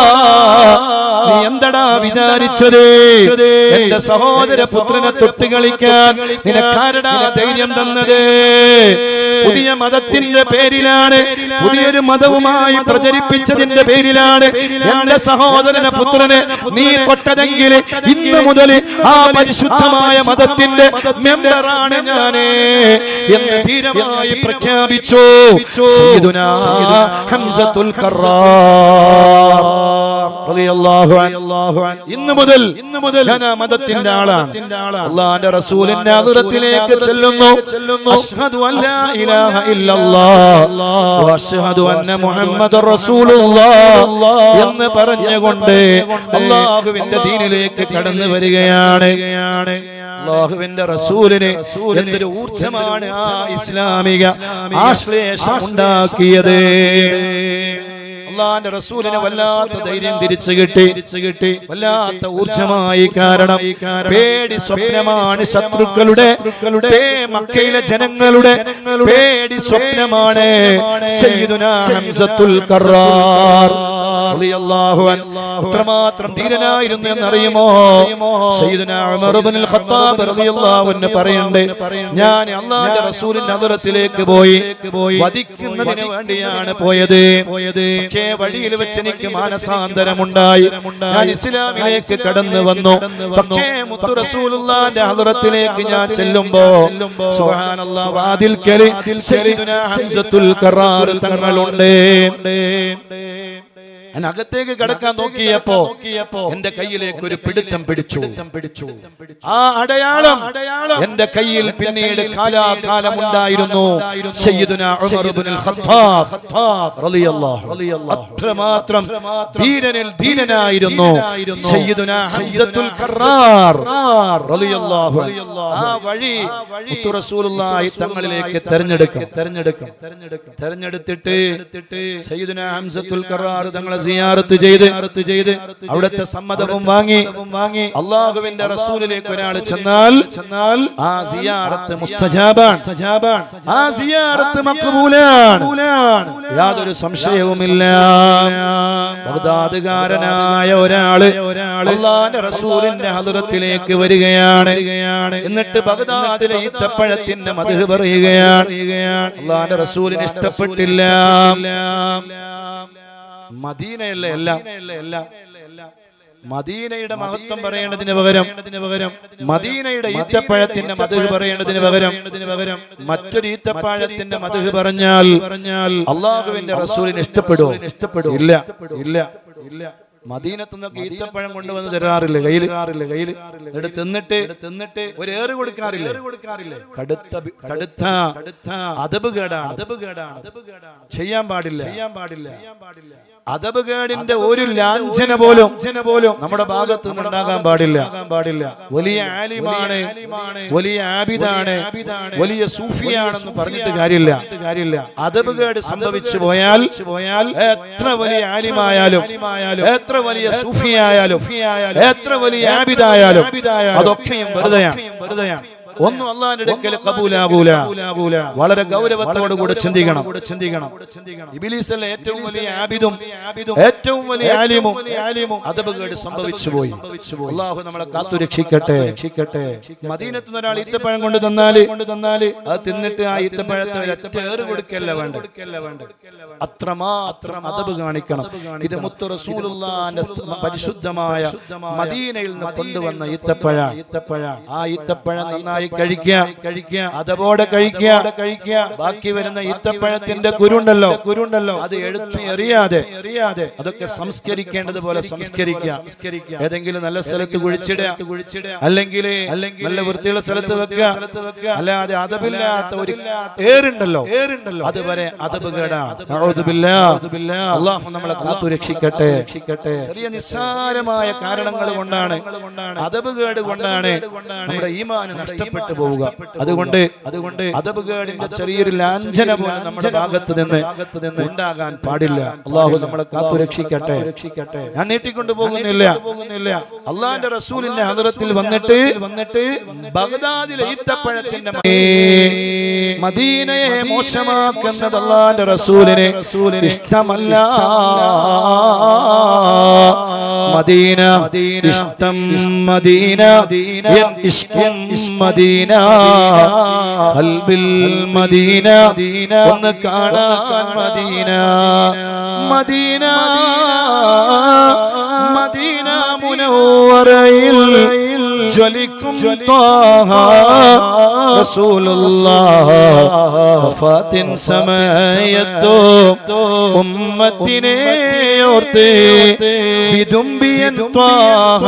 നീ എന്തടാ വിചാരിച്ചത് എന്റെ സഹോദര പുത്രനെ തൊട്ട് കളിക്കാൻ നിനക്കാരടാ ധൈര്യം തന്നത് പുതിയ മതത്തിന്റെ പേരിലാണ് പുതിയൊരു മതവുമായി പ്രചരിപ്പിച്ചതിന്റെ പേരിലാണ് എന്റെ സഹോദരനെ പുത്രനെ നീ തൊട്ടതെങ്കിൽ ഇന്ന് മുതൽ ആ പരിശുദ്ധമായ മതത്തിന്റെ മെമ്പറാണ് ഞാന് എന്ന് ധീരമായി പ്രഖ്യാപിച്ചു സയ്യിദുനാ ഹംസത്തുൽ കറാർ റളിയല്ലാഹു അൻഹു. ഇന്ന് മുതൽ ഇന്ന് മുതൽ ഞാൻ ആ മതത്തിന്റെ ആളാണ് അള്ളാന്റെ റസൂലിന്റെ അതിരത്തിലേക്ക് ചെല്ലുന്നു അഷ്ഹദു അല്ലാ ഇലാഹ ഇല്ലല്ലാഹ് വഅഷ്ഹദു അന്ന മുഹമ്മദർ റസൂലുള്ളാഹ് എന്ന് പറഞ്ഞുകൊണ്ട് അള്ളാഹുവിന്റെ ദീനിലേക്ക് കടന്നു വരികയാണ് അള്ളാഹുവിന്റെ റസൂലിന് എന്തൊരു ഊർജമാണ് ആ ഇസ്ലാമിക ആശ്ലേഷം ഉണ്ടാക്കിയത് അള്ളാന്റെ റസൂലിന് വല്ലാത്ത ധൈര്യം തിരിച്ചു കിട്ടി കിട്ടി വല്ലാത്ത ഊർജമായി കാരണം പേടി സ്വപ്നമാണ് ശത്രുക്കളുടെ പേ മക്കയിലെ ജനങ്ങളുടെ പേടി സ്വപ്നമാണ് സയ്യിദുനാ ഹംസത്തുൽ കറാർ റളിയല്ലാഹു അൻഹു എത്രമാത്രം ധീരനായിരുന്നു എന്നറിയുമോ സയ്യിദുനാ ഉമർ ഇബ്നുൽ ഖത്താബ് റളിയല്ലാഹു അൻഹു പറയുന്നുണ്ട് ഞാൻ അള്ളാഹുവിന്റെ റസൂലിന്റെ അതിരത്തിലേക്ക് പോയി വധിക്കുന്നതിന് വേണ്ടിയാണ് പോയത് പോയത് പക്ഷേ വഴിയിൽ വെച്ച് എനിക്ക് മാനസാന്തരമുണ്ടായി ഞാൻ ഇസ്ലാമിലേക്ക് കടന്നു വന്നു പക്ഷേ മുത്തു റസൂലുള്ളാന്റെ അതിരത്തിലേക്ക് ഞാൻ ചെല്ലുമ്പോ സുബ്ഹാനല്ലാഹ് വാതിൽക്കൽ സയ്യിദുനാ ഹംസത്തുൽ ഖറാർ തങ്ങളുണ്ട് ഞാൻ അകത്തേക്ക് കടക്കാൻ നോക്കിയപ്പോ എന്റെ കയ്യിലേക്ക് ഒരു പിടുത്തം പിടിച്ചു പിടിച്ചു ആ അടയാളം എന്റെ കയ്യിൽ പിന്നീട് കാലാകാലം ഉണ്ടായിരുന്നു സയ്യിദുനാ ഉമർ ഇബ്നുൽ ഖത്താബ് റളിയല്ലാഹു അത്രമാത്രം ധീരനിൽ ധീരനായിരുന്നു സയ്യിദുനാ ഹംസത്തുൽ ഖറാർ റളിയല്ലാഹു അൻഹു. ആ വഴി മുത്തു റസൂലുള്ളാഹി തങ്ങളിലേക്ക് തെരഞ്ഞെടുക്കും തെരഞ്ഞെടുക്കും തെരഞ്ഞെടുത്തിട്ട് സയ്യിദുനാ ഹംസത്തുൽ ഖറാർ തങ്ങളെ സിയാറത്ത് ചെയ്ത് ചെയ്ത് അവിടുത്തെ സമ്മതവും വാങ്ങി വാങ്ങി അള്ളാഹുവിന്റെ റസൂലിലേക്ക് ഒരാൾ ചെന്നാൽ ചെന്നാൽ ആ സിയാറത്ത് മുസ്തജാബാൻ ആ സിയാറത്ത് മഖബൂലാണ് യാതൊരു സംശയവുമില്ല ബഗ്ദാദുകാരനായ ഒരാള് അള്ളാന്റെ റസൂലിന്റെ ഹദറത്തിലേക്ക് വരികയാണ് എന്നിട്ട് ബഗ്ദാദിലെ ഈത്തപ്പഴത്തിന്റെ മധു പറയുകയാണ് അള്ളാന്റെ റസൂലിന് ഇഷ്ടപ്പെട്ടില്ല മദീനയല്ല എല്ലാം മദീനയുടെ മഹത്വം പറയേണ്ടതിന് പകരം പകരം മദീനയുടെ ഈത്തപ്പഴത്തിന്റെ മധു പറയേണ്ടതിന് പകരം പകരം മറ്റൊരു ഈത്തപ്പഴത്തിന്റെ മധു പറഞ്ഞാൽ പറഞ്ഞാൽ അള്ളാഹുവിന്റെ റസൂലിന് ഇഷ്ടപ്പെടുമോ ഇഷ്ടപ്പെടും ഇല്ല ഇല്ല ഇല്ല മദീനത്ത് നിന്നൊക്കെ ഈത്തപ്പഴം കൊണ്ടുവന്ന് തരാറില്ല കയ്യിൽ കയ്യിൽ എന്നിട്ട് തിന്നിട്ട് തിന്നിട്ട് ഒരു ഏറ് കൊടുക്കാറില്ല കൊടുക്കാറില്ല കടുത്ത ബി- കടുത്ത കടുത്ത അതബ് കേടാണ് അതബ് കേടാണ് ചെയ്യാൻ പാടില്ല ചെയ്യാൻ പാടില്ല അതബ് കേടിന്റെ ഒരു ലാഞ്ചന പോലും പോലും നമ്മുടെ ഭാഗത്ത് നിന്നുണ്ടാകാൻ പാടില്ല പാടില്ല വലിയ ആലിമാണ് വലിയ ആബിദാണ് വലിയ സൂഫിയാണെന്ന് പറഞ്ഞിട്ട് കാര്യമില്ല കാര്യമില്ല അതബ് കേട് സംഭവിച്ചു പോയാൽ പോയാൽ എത്ര വലിയ ആലിമായാലും എത്ര വലിയ സൂഫിയായാലും എത്ര വലിയ ആബിദായാലും അതൊക്കെയും വെറുതെയാണ് വെറുതെയാണ് ഒന്നും അള്ളാന്റെ അടുക്കൽ കബൂലാകൂല വളരെ ഗൗരവത്തോടു കൂടെ ചിന്തിക്കണം ചിന്തിക്കണം ഇബിലീസല്ല ഏറ്റവും വലിയ ആബിദും ഏറ്റവും വലിയ ആലിമും അതബ് കേട് സംഭവിച്ചു പോയി അള്ളാഹു നമ്മളെ കാത്തു രക്ഷിക്കട്ടെ രക്ഷിക്കട്ടെ മദീനത്ത് നിന്ന് ഒരാൾ ഈത്തപ്പഴം കൊണ്ട് തന്നാല് കൊണ്ട് തന്നാല് അത് തിന്നിട്ട് ആ ഈത്തപ്പഴത്തെ ഒരൊറ്റ ഏറ് കൊടുക്കല്ല വേണ്ട അത്രമാത്രം അതബ് കാണിക്കണം ഇത് മുത്തു റസൂലുള്ളാന്റെ സ് പരിശുദ്ധമായ മദീനയിൽ നിന്ന് കൊണ്ടുവന്ന ഈത്തപ്പഴ ഈത്തപ്പഴ ആ ഈത്തപ്പഴം നന്നായി നന്നായി കഴിക്കുക കഴിക്കുക അതപോടെ കഴിക്കുക കഴിക്കുക ബാക്കി വരുന്ന ഈത്തപ്പഴത്തിന്റെ കുരുണ്ടല്ലോ കുരുണ്ടല്ലോ അത് എടുത്ത് എറിയാതെ എറിയാതെ അതൊക്കെ സംസ്കരിക്കേണ്ടതുപോലെ സംസ്കരിക്കുക ഏതെങ്കിലും നല്ല സ്ഥലത്ത് കുഴിച്ചിടുക കുഴിച്ചിടുക അല്ലെങ്കിൽ അല്ലെങ്കിൽ നല്ല വൃത്തിയുള്ള സ്ഥലത്ത് വെക്കുക അല്ലാതെ അതബില്ലാത്ത ഒരു ഏറുണ്ടല്ലോ ഏറുണ്ടല്ലോ അതുവരെ അതബ് കേടാണ് അള്ളാഹു നമ്മളെ കാത്തു രക്ഷിക്കട്ടെ രക്ഷിക്കട്ടെ ചെറിയ നിസ്സാരമായ കാരണങ്ങൾ കൊണ്ടാണ് അതബ് കേട് കൊണ്ടാണ് നമ്മുടെ ഈമാന് നഷ്ടപ്പെട്ടു പോവുക അതുകൊണ്ട് അതുകൊണ്ട് അതബ് കേടിന്റെ ചെറിയൊരു ലാഞ്ചന പോലെ നമ്മുടെ ഭാഗത്ത് നിന്ന് ഉണ്ടാകാൻ പാടില്ല അള്ളാഹു നമ്മളെ കാത്തു രക്ഷിക്കട്ടെ രക്ഷിക്കട്ടെ ഞാൻ നീട്ടിക്കൊണ്ടു പോകുന്നില്ല പോകുന്നില്ല അള്ളാന്റെ റസൂലിന്റെ ഹദറത്തിൽ വന്നിട്ട് വന്നിട്ട് ബഗ്ദാദിലെ ഈത്തപ്പഴത്തിന്റെ മ- മദീനയെ മോശമാക്കുന്നത് അള്ളാന്റെ റസൂലിനെ ഇഷ്ടമല്ല മദീന ഇഷ്ടം മദീന എൻ ഇഷ്ടം മദീന കൽബിൽ മദീന ഒന്ന് കാണാൻ മദീന മദീന മദീന മുനവറയിൽ ജ്വലിക്കും ത്വാഹ റസൂലുള്ളാഹ് വഫാത്തിൻ സമയത്തോ ഉമ്മത്തിനെ ഓർത്ത് വിതുമ്പിയൻ ത്വാഹ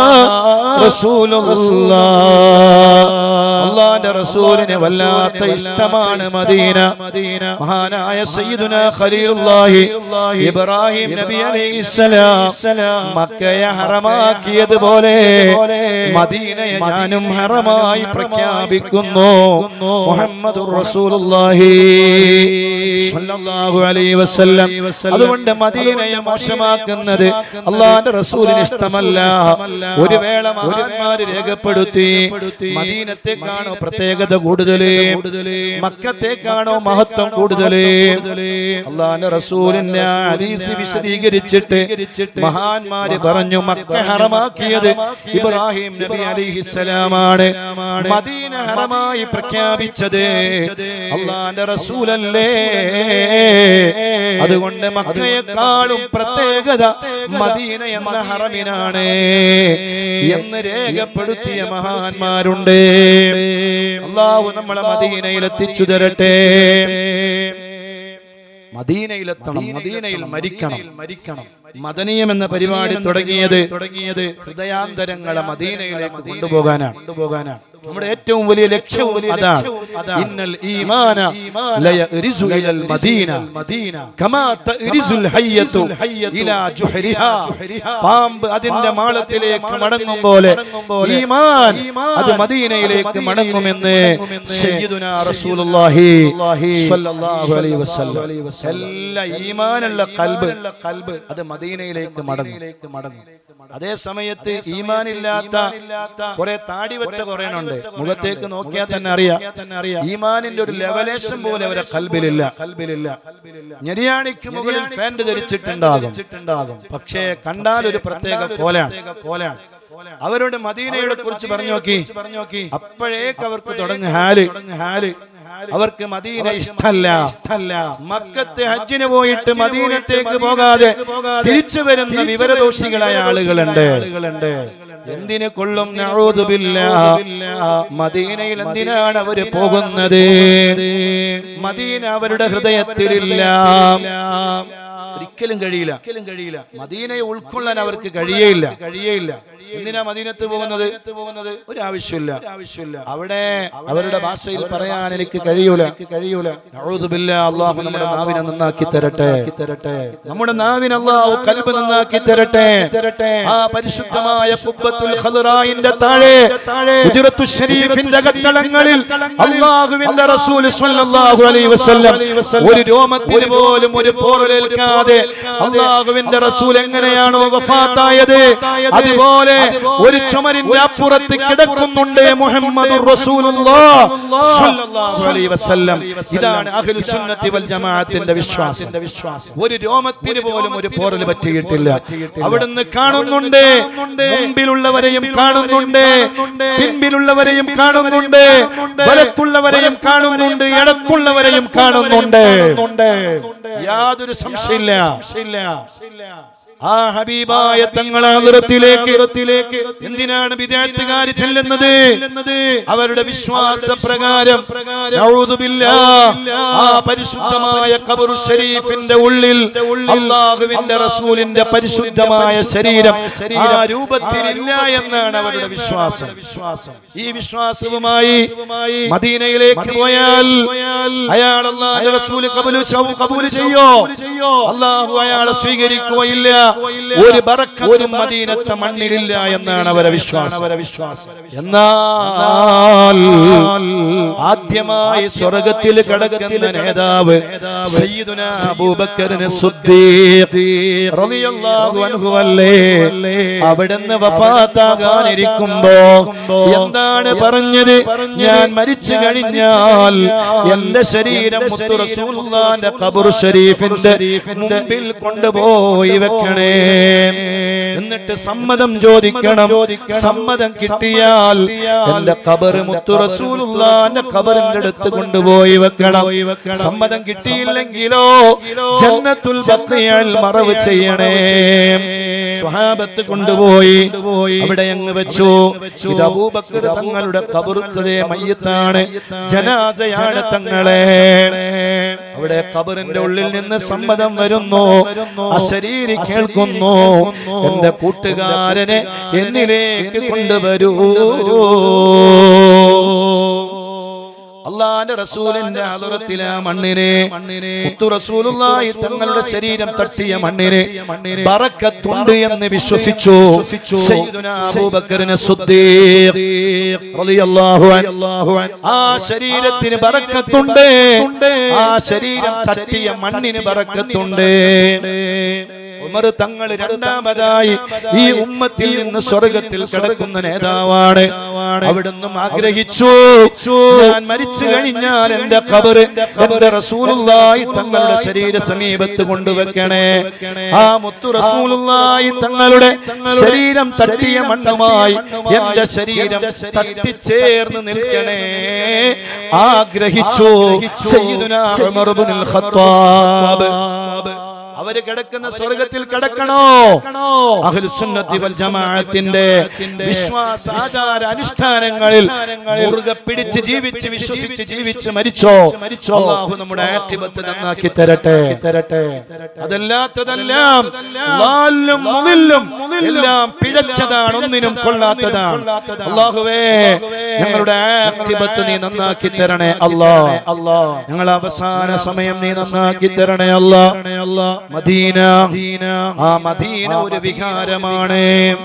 റസൂലുള്ളാഹ് അള്ളാന്റെ റസൂലിന് വല്ലാത്ത ഇഷ്ടമാണ് മദീന മഹാനായ സയ്യിദുന ഖലീലുള്ളാഹി ഇബ്രാഹിം നബി അലൈഹിസ്സലാം മക്കയെ ഹറമാക്കിയതുപോലെ മദീനയെ ഞാനും ഹറമായി പ്രഖ്യാപിക്കുന്നു മുഹമ്മദുർ റസൂലുള്ളാഹി സ്വല്ലല്ലാഹു അലൈഹി വസല്ലം അതുകൊണ്ട് മദീനയെ മോശമാക്കുന്നത് അള്ളാന്റെ റസൂലിന് ഇഷ്ടമല്ല ഒരു വേള മഹാന്മാര് രേഖപ്പെടുത്തി മദീനത്തെക്കാണോ പ്രത്യേകത കൂടുതല് മക്കത്തേക്കാണോ മഹത്വം കൂടുതല് അള്ളാന്റെ റസൂലിന്റെ ഹദീസ് വിശദീകരിച്ചിട്ട് മഹാന്മാര് പറഞ്ഞു മക്ക ഹറമാക്കിയത് ഇബ്രാഹിം നബി അലിഹിസലാമാണ് മദീന ഹറമായി പ്രഖ്യാപിച്ചത് അള്ളാന്റെ റസൂലല്ലേ അതുകൊണ്ട് മക്കയെക്കാളും പ്രത്യേകത മദീന എന്ന ഹറമിനാണ് എന്ന് രേഖപ്പെടുത്തിയ മഹാന്മാരുണ്ട് അള്ളാഹു നമ്മളെ മദീനയിൽ എത്തിച്ചു തരട്ടെ മദീനയിലെത്തണം മദീനയിൽ മരിക്കണം മരിക്കണം മദനീയം എന്ന പരിപാടി തുടങ്ങിയത് തുടങ്ങിയത് ഹൃദയാന്തരങ്ങളെ മദീനയിലേക്ക് കൊണ്ടുപോകാനാണ് കൊണ്ടുപോകാനാണ് നമ്മുടെ ഏറ്റവും വലിയ ലക്ഷ്യവും അതാണ് ഇന്നൽ ഈമാന ലയറിസു ഇലൽ മദീന മദീന കമാ തറിസുൽ ഹയ്യത്തു ഇലാ ജുഹരിഹാ പാമ്പ് അതിന്റെ മാളത്തിലേക്ക് മടങ്ങും പോലെ ഈമാൻ അത് മദീനയിലേക്ക് മടങ്ങുമെന്ന് സയ്യിദുനാ റസൂലുള്ളാഹി സ്വല്ലല്ലാഹു അലൈഹി വസല്ലം എല്ലാ ഈമാനുള്ള കൽബ് കൽബ് അത് മദീനയിലേക്ക് മടങ്ങും മടങ്ങും അതേ സമയത്ത് ഈമാൻ ഇല്ലാത്ത കുറെ താടി വെച്ച കുറെ ഉണ്ട് മുഖത്തേക്ക് നോക്കിയാൽ തന്നെ അറിയാം ഈമാനിന്റെ ഒരു ലെവലേഷൻ പോലെ അവരെ കൽബിലില്ല കൽബിലില്ല ഞെരിയാണിക്ക് മുകളിൽ ഫാൻറ് ധരിച്ചിട്ടുണ്ടാകും പക്ഷേ കണ്ടാൽ ഒരു പ്രത്യേക കോലാണ് കോലാണ് അവരുടെ മദീനയുടെ കുറിച്ച് പറഞ്ഞു നോക്കി പറഞ്ഞു നോക്കി അപ്പോഴേക്ക് അവർക്ക് തുടങ്ങും ഹാല് ഹാല് അവർക്ക് മദീന ഇഷ്ടല്ല ഇഷ്ടല്ല മക്കത്തെ ഹജ്ജിന് പോയിട്ട് മദീനത്തേക്ക് പോകാതെ തിരിച്ചു വരുന്ന വിവരദോഷികളായ ആളുകളുണ്ട് എന്തിനു കൊള്ളും നഊദുബില്ല മദീനയിൽ എന്തിനാണ് അവര് പോകുന്നത് മദീന അവരുടെ ഹൃദയത്തിലില്ല ഒരിക്കലും കഴിയില്ല ഒരിക്കലും കഴിയില്ല മദീനയെ ഉൾക്കൊള്ളാൻ അവർക്ക് കഴിയേയില്ല കഴിയേയില്ല എന്തിനാ മദീനത്ത് പോകുന്നത് പോകുന്നത് ഒരു ആവശ്യമില്ല ആവശ്യമില്ല അവിടെ അവരുടെ ഭാഷയിൽ പറയാൻ എനിക്ക് കഴിയൂല കഴിയൂല നഊദുബില്ല അള്ളാഹു നമ്മുടെ നാവിനെ നന്നാക്കി തരട്ടെ തരട്ടെ നമ്മുടെ നാവിനെ അള്ളാഹു കൽബ് നന്നാക്കി തരട്ടെ തരട്ടെ ആ പരിശുദ്ധമായ കുബ്ബത്തുൽ ഖദറായിന്റെ താഴെ ഉജ്റത്തു ശരീഫിന്റെ അകത്തളങ്ങളിൽ അള്ളാഹുവിന്റെ റസൂൽ സ്വല്ലല്ലാഹു അലൈഹി വസല്ലം ഒരു രോമത്തിന് പോലും ഒരു പോറലേൽക്കാതെ അള്ളാഹുവിന്റെ റസൂൽ എങ്ങനെയാണോ വഫാത്തായത് അതുപോലെ ഒരു ചുമരിന്റെ അപ്പുറത്ത് കിടക്കുന്നുണ്ട് മുഹമ്മദ് ഇതാണ് അഹ്ലു സുന്നത്തി വൽ ജമാഅത്തിന്റെ വിശ്വാസം ഒരു രോമത്തിന് പോലും ഒരു പോറൽ പറ്റിയിട്ടില്ല അവിടുന്ന് കാണുന്നുണ്ട് മുമ്പിലുള്ളവരെയും കാണുന്നുണ്ട് പിൻപിലുള്ളവരെയും കാണുന്നുണ്ട് വലത്തുള്ളവരെയും കാണുന്നുണ്ട് ഇടത്തുള്ളവരെയും കാണുന്നുണ്ട് യാതൊരു സംശയമില്ല ആ ഹബീബായ തങ്ങളെ ഹദ്റത്തിലേക്ക് എന്തിനാണ് വിദ്യാർത്ഥികാർ ചെല്ലുന്നത് അവരുടെ വിശ്വാസ പ്രകാരം നഊദു ബില്ലാഹ്, ആ പരിശുദ്ധമായ ഖബറു ഷരീഫിന്റെ ഉള്ളിൽ അള്ളാഹുവിന്റെ റസൂലിന്റെ പരിശുദ്ധമായ ശരീരം ആ രൂപത്തിലില്ല എന്നാണ് അവരുടെ വിശ്വാസം ഈ വിശ്വാസവുമായി മദീനയിലേക്ക് പോയാൽ അയാൾ അള്ളാഹുവിന്റെ റസൂൽ കബൂൽ ചൗ- കബൂൽ ചെയ്യോ അള്ളാഹു അയാളെ സ്വീകരിക്കുകയില്ല ഒരു ബറക്കത്തും മദീനത്തെ മണ്ണിലില്ല എന്നാണ് അവരെ വിശ്വാസം എന്നാൽ ആദ്യമായി സ്വർഗത്തിൽ കടക്കുന്ന നേതാവ് സയ്യിദുനാ അബൂബക്കറിന് റളിയല്ലാഹു അൻഹു അല്ലേ അവിടുന്ന് വഫാത്താകാനിരിക്കുമ്പോ എന്താണ് പറഞ്ഞത് ഞാൻ മരിച്ചു കഴിഞ്ഞാൽ എന്റെ ശരീരം മുത്തു റസൂലുള്ളാന്റെ ഖബർ ഷരീഫിന്റെ മുമ്പിൽ കൊണ്ടുപോയി വെക്കണേ എന്നിട്ട് സമ്മതം ചോദിക്കണം സമ്മതം കിട്ടിയാൽ എന്റെ ഖബർ മുത്തു റസൂലുള്ളാന്റെ ഖബറിന്റെ അടുത്ത് കൊണ്ടുപോയി വെക്കണം സമ്മതം കിട്ടിയില്ലെങ്കിലോ ജന്നത്തുൽ ബഖിയൽ മറവ് ചെയ്യണേ സ്വഹാബത്ത് കൊണ്ടുപോയി അവിടെ അങ്ങ് വെച്ചു ഇത് അബൂബക്കർ തങ്ങളുടെ കബറുത്തതേ മയ്യത്താണ് ജനാസയാണ് തങ്ങളെ അവിടെ കബറിന്റെ ഉള്ളിൽ നിന്ന് സമ്മതം വരുന്നു അശരീരി കേൾക്കുന്നു എന്റെ കൂട്ടുകാരനെ എന്നിലേക്ക് കൊണ്ടുവരൂ അള്ളാന്റെ റസൂലിന്റെ ഹദറത്തിലെ ആ മണ്ണിനെ മുത്തു റസൂലുള്ളാഹി തങ്ങളുടെ ശരീരം തട്ടിയ മണ്ണിനെ ബറക്കത്തുണ്ട് എന്ന് വിശ്വസിച്ചു സയ്യിദുനാ അബൂബക്കറിന് സിദ്ദീഖ് റളിയല്ലാഹു അൻഹു ആ ശരീരത്തിന് ബറക്കത്തുണ്ട് ആ ശരീരം തട്ടിയ മണ്ണിന് ബറക്കത്തുണ്ട് ഉമർ തങ്ങൾ രണ്ടാമതായി ഈ ഉമ്മത്തിൽ നിന്ന് സ്വർഗത്തിൽ കിടക്കുന്ന നേതാവാണ് അവിടുന്ന് ആഗ്രഹിച്ചു ഞാൻ മരിച്ചു കഴിഞ്ഞാൽ എന്റെ ഖബറ് എന്റെ റസൂലുള്ളാഹി തങ്ങളുടെ ശരീര സമീപത്ത് കൊണ്ടുവെക്കണേ ആ മുത്തു റസൂലുള്ളാഹി തങ്ങളുടെ ശരീരം തട്ടിയ മണ്ണുമായി എന്റെ ശരീരം തട്ടിച്ചേർന്ന് നിൽക്കണേ ആഗ്രഹിച്ചു സയ്യിദുനാ ഉമർ ഇബ്നുൽ ഖത്താബ് അവര് കിടക്കുന്ന സ്വർഗത്തിൽ കിടക്കണോ അഹ്ലുസുന്നത്തി വൽ ജമാഅത്തിന്റെ വിശ്വാസ ആചാര അനുഷ്ഠാനങ്ങളിൽ മുറുകെ പിടിച്ച് ജീവിച്ച് വിശ്വസിച്ച് ജീവിച്ച് മരിച്ചോ അള്ളാഹു നമ്മുടെ ആഖിബത്ത് നന്നാക്കി തരട്ടെ തരട്ടെ അതല്ലാത്തതെല്ലാം ലാലും മുകിലും എല്ലാം പിഴച്ചതാണ് ഒന്നിനും കൊള്ളാത്തതാണ് അള്ളാഹുവേ ഞങ്ങളുടെ ആഖിബത്ത് നീ നന്നാക്കി തരണേ അല്ലാ അല്ലാ ഞങ്ങൾ അവസാന സമയം നീ നന്നാക്കി തരണേ അല്ലാ അല്ലാ മദീന ആ മദീന ഒരു വികാരമാണ്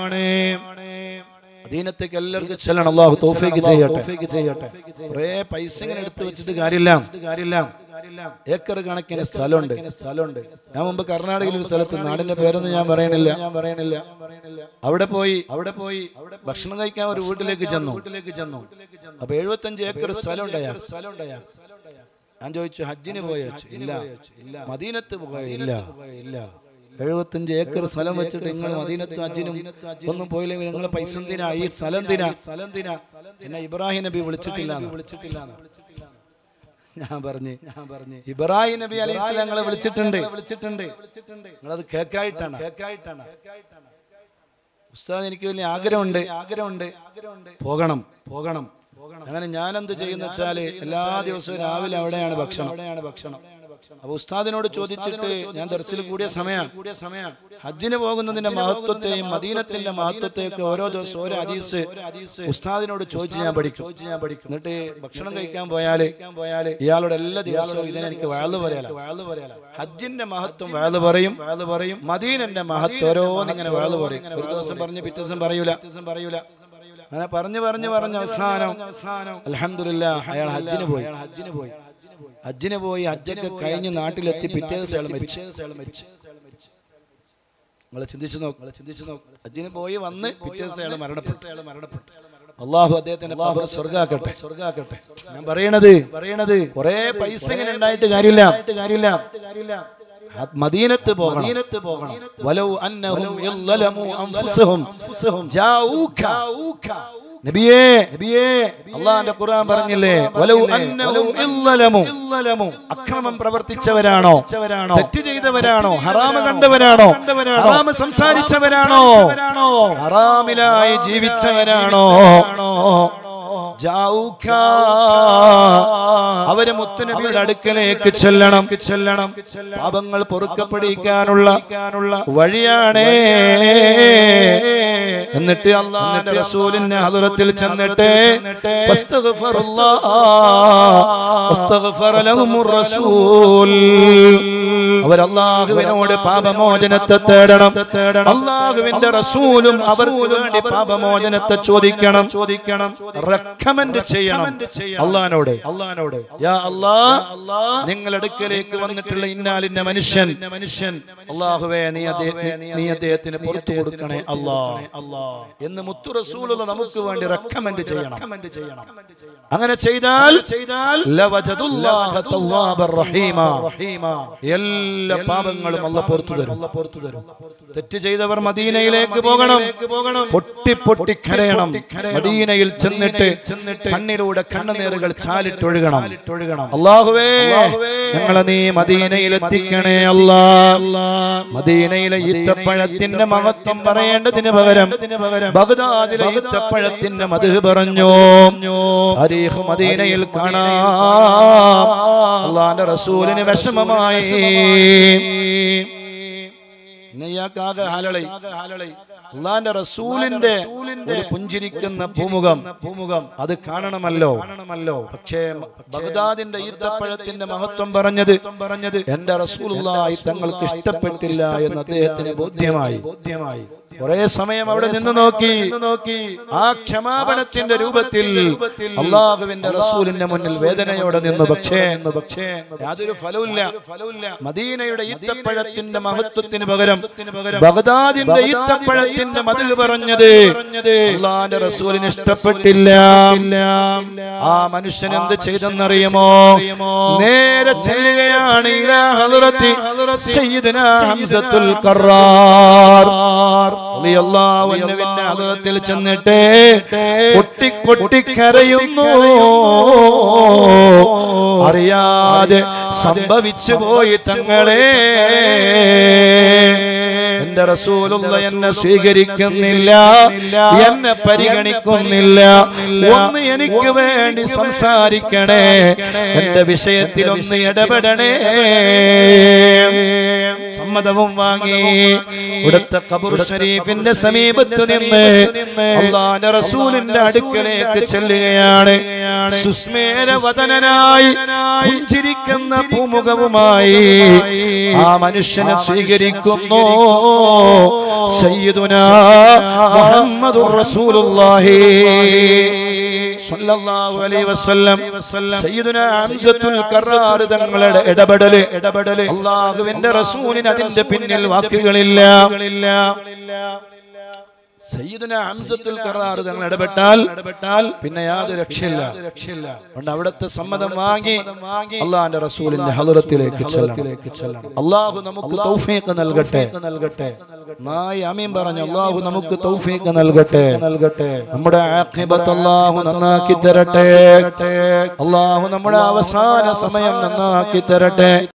മദീനത്തേക്ക് എല്ലാവർക്കും ചെല്ലണം അള്ളാഹു തോഫേക്ക് ചെയ്യട്ടെ കുറെ പൈസ ഇങ്ങനെ എടുത്തു വെച്ചിട്ട് കാര്യമില്ല കാര്യമില്ല ഏക്കർ കണക്കിന് സ്ഥലമുണ്ട് സ്ഥലമുണ്ട് ഞാൻ മുമ്പ് കർണാടകയിൽ ഒരു സ്ഥലത്ത് നാടിന്റെ പേരൊന്നും ഞാൻ പറയണില്ല ഞാൻ പറയണില്ല അവിടെ പോയി അവിടെ പോയി ഭക്ഷണം കഴിക്കാൻ ഒരു വീട്ടിലേക്ക് ചെന്നു വീട്ടിലേക്ക് ചെന്നു അപ്പൊ എഴുപത്തഞ്ച് ഏക്കർ സ്ഥലം ഉണ്ടായാ സ്ഥലം ഉണ്ടായാ ഞാൻ ചോദിച്ചു ഹജ്ജിന് പോയോ ഇല്ല മദീനത്ത് പോയോ ഇല്ല ഇല്ല എഴുപത്തഞ്ച് ഏക്കർ സ്ഥലം വെച്ചിട്ട് നിങ്ങൾ മദീനത്തും ഹജ്ജിനും ഒന്നും പോയില്ലെങ്കിൽ നിങ്ങൾ പൈസ എന്തിനാ ഈ സ്ഥലം എന്തിനാ സ്ഥലം എന്തിനാ എന്നെ ഇബ്രാഹിം നബി വിളിച്ചിട്ടില്ല വിളിച്ചിട്ടില്ല ഞാൻ പറഞ്ഞു ഞാൻ പറഞ്ഞു ഇബ്രാഹിം നബി അലൈഹി സ്വലാം നിങ്ങളെ വിളിച്ചിട്ടുണ്ട് വിളിച്ചിട്ടുണ്ട് നിങ്ങളത് കേക്കായിട്ടാണ് കേക്കായിട്ടാണ് ഉസ്താദ് എനിക്ക് വലിയ ആഗ്രഹമുണ്ട് ആഗ്രഹമുണ്ട് പോകണം പോകണം അങ്ങനെ ഞാൻ എന്ത് ചെയ്യുന്ന വെച്ചാല് എല്ലാ ദിവസവും രാവിലെ അവിടെയാണ് ഭക്ഷണം അവിടെയാണ് ഭക്ഷണം അപ്പൊ ഉസ്താദിനോട് ചോദിച്ചിട്ട് ഞാൻ ദർശിൽ കൂടിയ സമയമാണ് കൂടിയ സമയമാണ് ഹജ്ജിന് പോകുന്നതിന്റെ മഹത്വത്തെയും മദീനത്തിന്റെ മഹത്വത്തെയൊക്കെ ഓരോ ദിവസം ഓരോ ഹദീസ് ഉസ്താദിനോട് ചോദിച്ച് ഞാൻ പഠിക്കും ഞാൻ പഠിക്കും എന്നിട്ട് ഭക്ഷണം കഴിക്കാൻ പോയാല് പോയാല് ഇയാളുടെ എല്ലാ ദിവസവും ഇതിനെ എനിക്ക് വാള് പറയാല വാള് പറയാല ഹജ്ജിന്റെ മഹത്വം വാള് പറയും വാള് പറയും മദീനന്റെ മഹത്വം ഓരോന്നിങ്ങനെ വാള് പറയും ഒരു ദിവസം പറഞ്ഞ് പിറ്റേ ദിവസം പറയൂല ദിവസം പറയൂല അങ്ങനെ പറഞ്ഞു പറഞ്ഞു പറഞ്ഞ അവസാനം അലഹമില്ല അയാൾ ഹജ്ജിന് പോയി ഹജ്ജിന് പോയി ഹജ്ജിന് പോയി ഹജ്ജൊക്കെ കഴിഞ്ഞ് നാട്ടിലെത്തി പിറ്റേ ദിവസം അയാൾ മരിച്ചു മരിച്ചു നിങ്ങൾ ചിന്തിച്ചു നോക്ക് ചിന്തിച്ചു നോക്ക് ഹജ്ജിന് പോയി വന്ന് പിറ്റേ ദിവസം അയാൾ മരണപ്പെട്ടു അയാൾ മരണപ്പെട്ടു അള്ളാഹു അദ്ദേഹത്തിന്റെ ഖബർ സ്വർഗാക്കട്ടെ സ്വർഗാക്കട്ടെ ഞാൻ പറയണത് പറയണത് കുറെ പൈസ ഇങ്ങനെ ഉണ്ടായിട്ട് കാര്യമില്ല കാര്യമില്ല കാര്യമില്ല മദീനത്ത് പോകണം മദീനത്ത് പോകണം വലൗ അന്നഹും യല്ലമു അൻഫുസഹും ജാഊക നബിയേ നബിയേ അള്ളാന്റെ ഖുർആൻ പറഞ്ഞില്ലേ വലൗ അന്നഹും ഇല്ലലമു അക്രമം പ്രവർത്തിച്ചവരാണോ തെറ്റ് ചെയ്തവരാണോ ഹറാമ് കണ്ടവരാണോ ഹറാമ് സംസാരിച്ചവരാണോ ഹറാമിലായി ജീവിച്ചവരാണോ ജാഊക. അവര് മുത്തുനബിയുടെ അടുക്കലേക്ക് ചെല്ലണം ചെല്ലണം പാപങ്ങൾ പൊറുക്കപ്പെടിക്കാനുള്ള വഴിയാണേ എന്നിട്ട് അള്ളാന്റെ റസൂലിന്റെ ഹദറത്തിൽ ചെന്നിട്ട് ഫസ്തഗ്ഫിറുല്ലാഹ്. ഫസ്തഗ്ഫറ ലഹുമുർ റസൂൽ. അവർ അള്ളാഹുവിനോട് പാപമോചനത്തെ തേടണം അള്ളാഹുവിന്റെ റസൂലും അവർക്ക് വേണ്ടി പാപമോചനത്തെ ചോദിക്കണം ചോദിക്കണം റെക്കമെൻഡ് ചെയ്യണം അള്ളഹാനോട് അള്ളഹാനോട് യാ അല്ലാ നിങ്ങൾ അടുക്കലേക്ക് വന്നിട്ടുള്ള ഇന്നാലിന്റെ മനുഷ്യൻ മനുഷ്യൻ അള്ളാഹുവേ നീ അദ്ദേഹ- നീ അദ്ദേഹത്തിന് പുറത്തു കൊടുക്കണേ അല്ലാ എന്ന് മുത്തു റസൂലുള്ള നമുക്ക് വേണ്ടി റെക്കമെൻഡ് ചെയ്യണം അങ്ങനെ ചെയ്താൽ ചെയ്താൽ ലവജദുല്ലാഹ തവ്വാബർ റഹീമ എല്ലാ പാപങ്ങളും അല്ല പുറത്തു തരും തെറ്റ് ചെയ്തവർ മദീനയിലേക്ക് പോകണം പൊട്ടി പൊട്ടി കരയണം മദീനയിൽ ചെന്നിട്ട് കണ്ണിലൂടെ കണ്ണുനീറുകൾ ചാലിട്ടൊഴുകണം അള്ളാഹുവേ ഞങ്ങളെ നീ മദീനയിൽ എത്തിക്കണേ അല്ലാ മദീനയിലെ ഈത്തപ്പഴത്തിന്റെ മഹത്വം പറയേണ്ടതിന് പകരം ബഗ്ദാദിലെ ഈത്തപ്പഴത്തിന്റെ മധു പറഞ്ഞു താരീഖ് മദീനയിൽ കാണാം അള്ളാന്റെ റസൂലിന് വിഷമമായി നെയ്യാക്കാകെ ഹാലളൈ അള്ളാന്റെ റസൂലിന്റെ ഒരു പുഞ്ചിരിക്കുന്ന പൂമുഖം പൂമുഖം അത് കാണണമല്ലോ കാണണമല്ലോ പക്ഷേ ബഗ്ദാദിന്റെ ഈത്തപ്പഴത്തിന്റെ മഹത്വം പറഞ്ഞത് പറഞ്ഞത് എന്റെ റസൂലുള്ളാഹി തങ്ങൾക്ക് ഇഷ്ടപ്പെട്ടില്ല എന്ന് അദ്ദേഹത്തിന് ബോധ്യമായി ബോധ്യമായി കുറെ സമയം അവിടെ നിന്ന് നോക്കി നോക്കി ആ ക്ഷമാപണത്തിന്റെ രൂപത്തിൽ അള്ളാഹുവിന്റെ റസൂലിന്റെ മുന്നിൽ വേദനയോടെ നിന്നു പക്ഷേ പക്ഷേ യാതൊരു ഫലവുമില്ല ഫലവുമില്ല മദീനയുടെ ഈത്തപ്പഴത്തിന്റെ മഹത്വത്തിന് പകരം ബഗ്ദാദിന്റെ ഈത്തപ്പഴത്തിന്റെ മധു പറഞ്ഞത് അള്ളാന്റെ റസൂലിന് ഇഷ്ടപ്പെട്ടില്ല ആ മനുഷ്യൻ എന്ത് ചെയ്തെന്നറിയുമോ നേരെ ചെല്ലുകയാണ് ഇലാ ഹദ്റത്തി സയ്യിദുനാ ഹംസത്തുൽ ഖറാർ റളിയല്ലാഹു അൻഹുവിന്റെ ഹദ്റത്തിൽ ചെന്നിട്ട് പൊട്ടി പൊട്ടി കരയുന്നു അറിയാതെ സംഭവിച്ചു പോയി തങ്ങളെ എന്റെ റസൂലുള്ള എന്നെ സ്വീകരിക്കുന്നില്ല എന്നെ പരിഗണിക്കുന്നില്ല ഒന്ന് എനിക്ക് വേണ്ടി സംസാരിക്കണേ എന്റെ വിഷയത്തിൽ ഒന്ന് ഇടപെടണേ സമ്മതവും വാങ്ങി ഇവിടുത്തെ കബൂർ ഷരീഫിന്റെ സമീപത്തു നിന്ന് അള്ളാന്റെ റസൂലിന്റെ അടുക്കലേക്ക് ചെല്ലുകയാണ് സുസ്മേരവദനായി പുഞ്ചിരിക്കുന്ന പൂമുഖവുമായി ആ മനുഷ്യനെ സ്വീകരിക്കുന്നു സയ്യിദുനാ മുഹമ്മദുർ റസൂലുള്ളാഹി സ്വല്ലല്ലാഹു അലൈഹി വസല്ലം സയ്യിദുനാ ഹംസത്തുൽ കറാർ തങ്ങളുടെ ഇടപെടല് ഇടപെടല് അള്ളാഹുവിന്റെ റസൂലിന് അതിന്റെ പിന്നിൽ വാക്കുകളില്ല സയ്യിദുന ഹംസത്തുൽ കറാർ തങ്ങൾ ഇടപെട്ടാൽ ഇടപെട്ടാൽ പിന്നെ യാതൊരു രക്ഷയില്ല രക്ഷയില്ല അതുകൊണ്ട് അവിടുത്തെ സമ്മതം വാങ്ങി അള്ളാഹിന്റെ റസൂലിന്റെ ഹലറത്തിലേക്ക് ചെല്ലണം അള്ളാഹു നമുക്ക് തൗഫീഖ് നൽകട്ടെ നൽകട്ടെ നായി അമീൻ പറഞ്ഞു അള്ളാഹു നമുക്ക് തൗഫീഖ് നൽകട്ടെ നൽകട്ടെ നമ്മുടെ ആഖിബത്ത് അള്ളാഹു നന്നാക്കി തരട്ടെ അള്ളാഹു നമ്മുടെ അവസാന സമയം നന്നാക്കി തരട്ടെ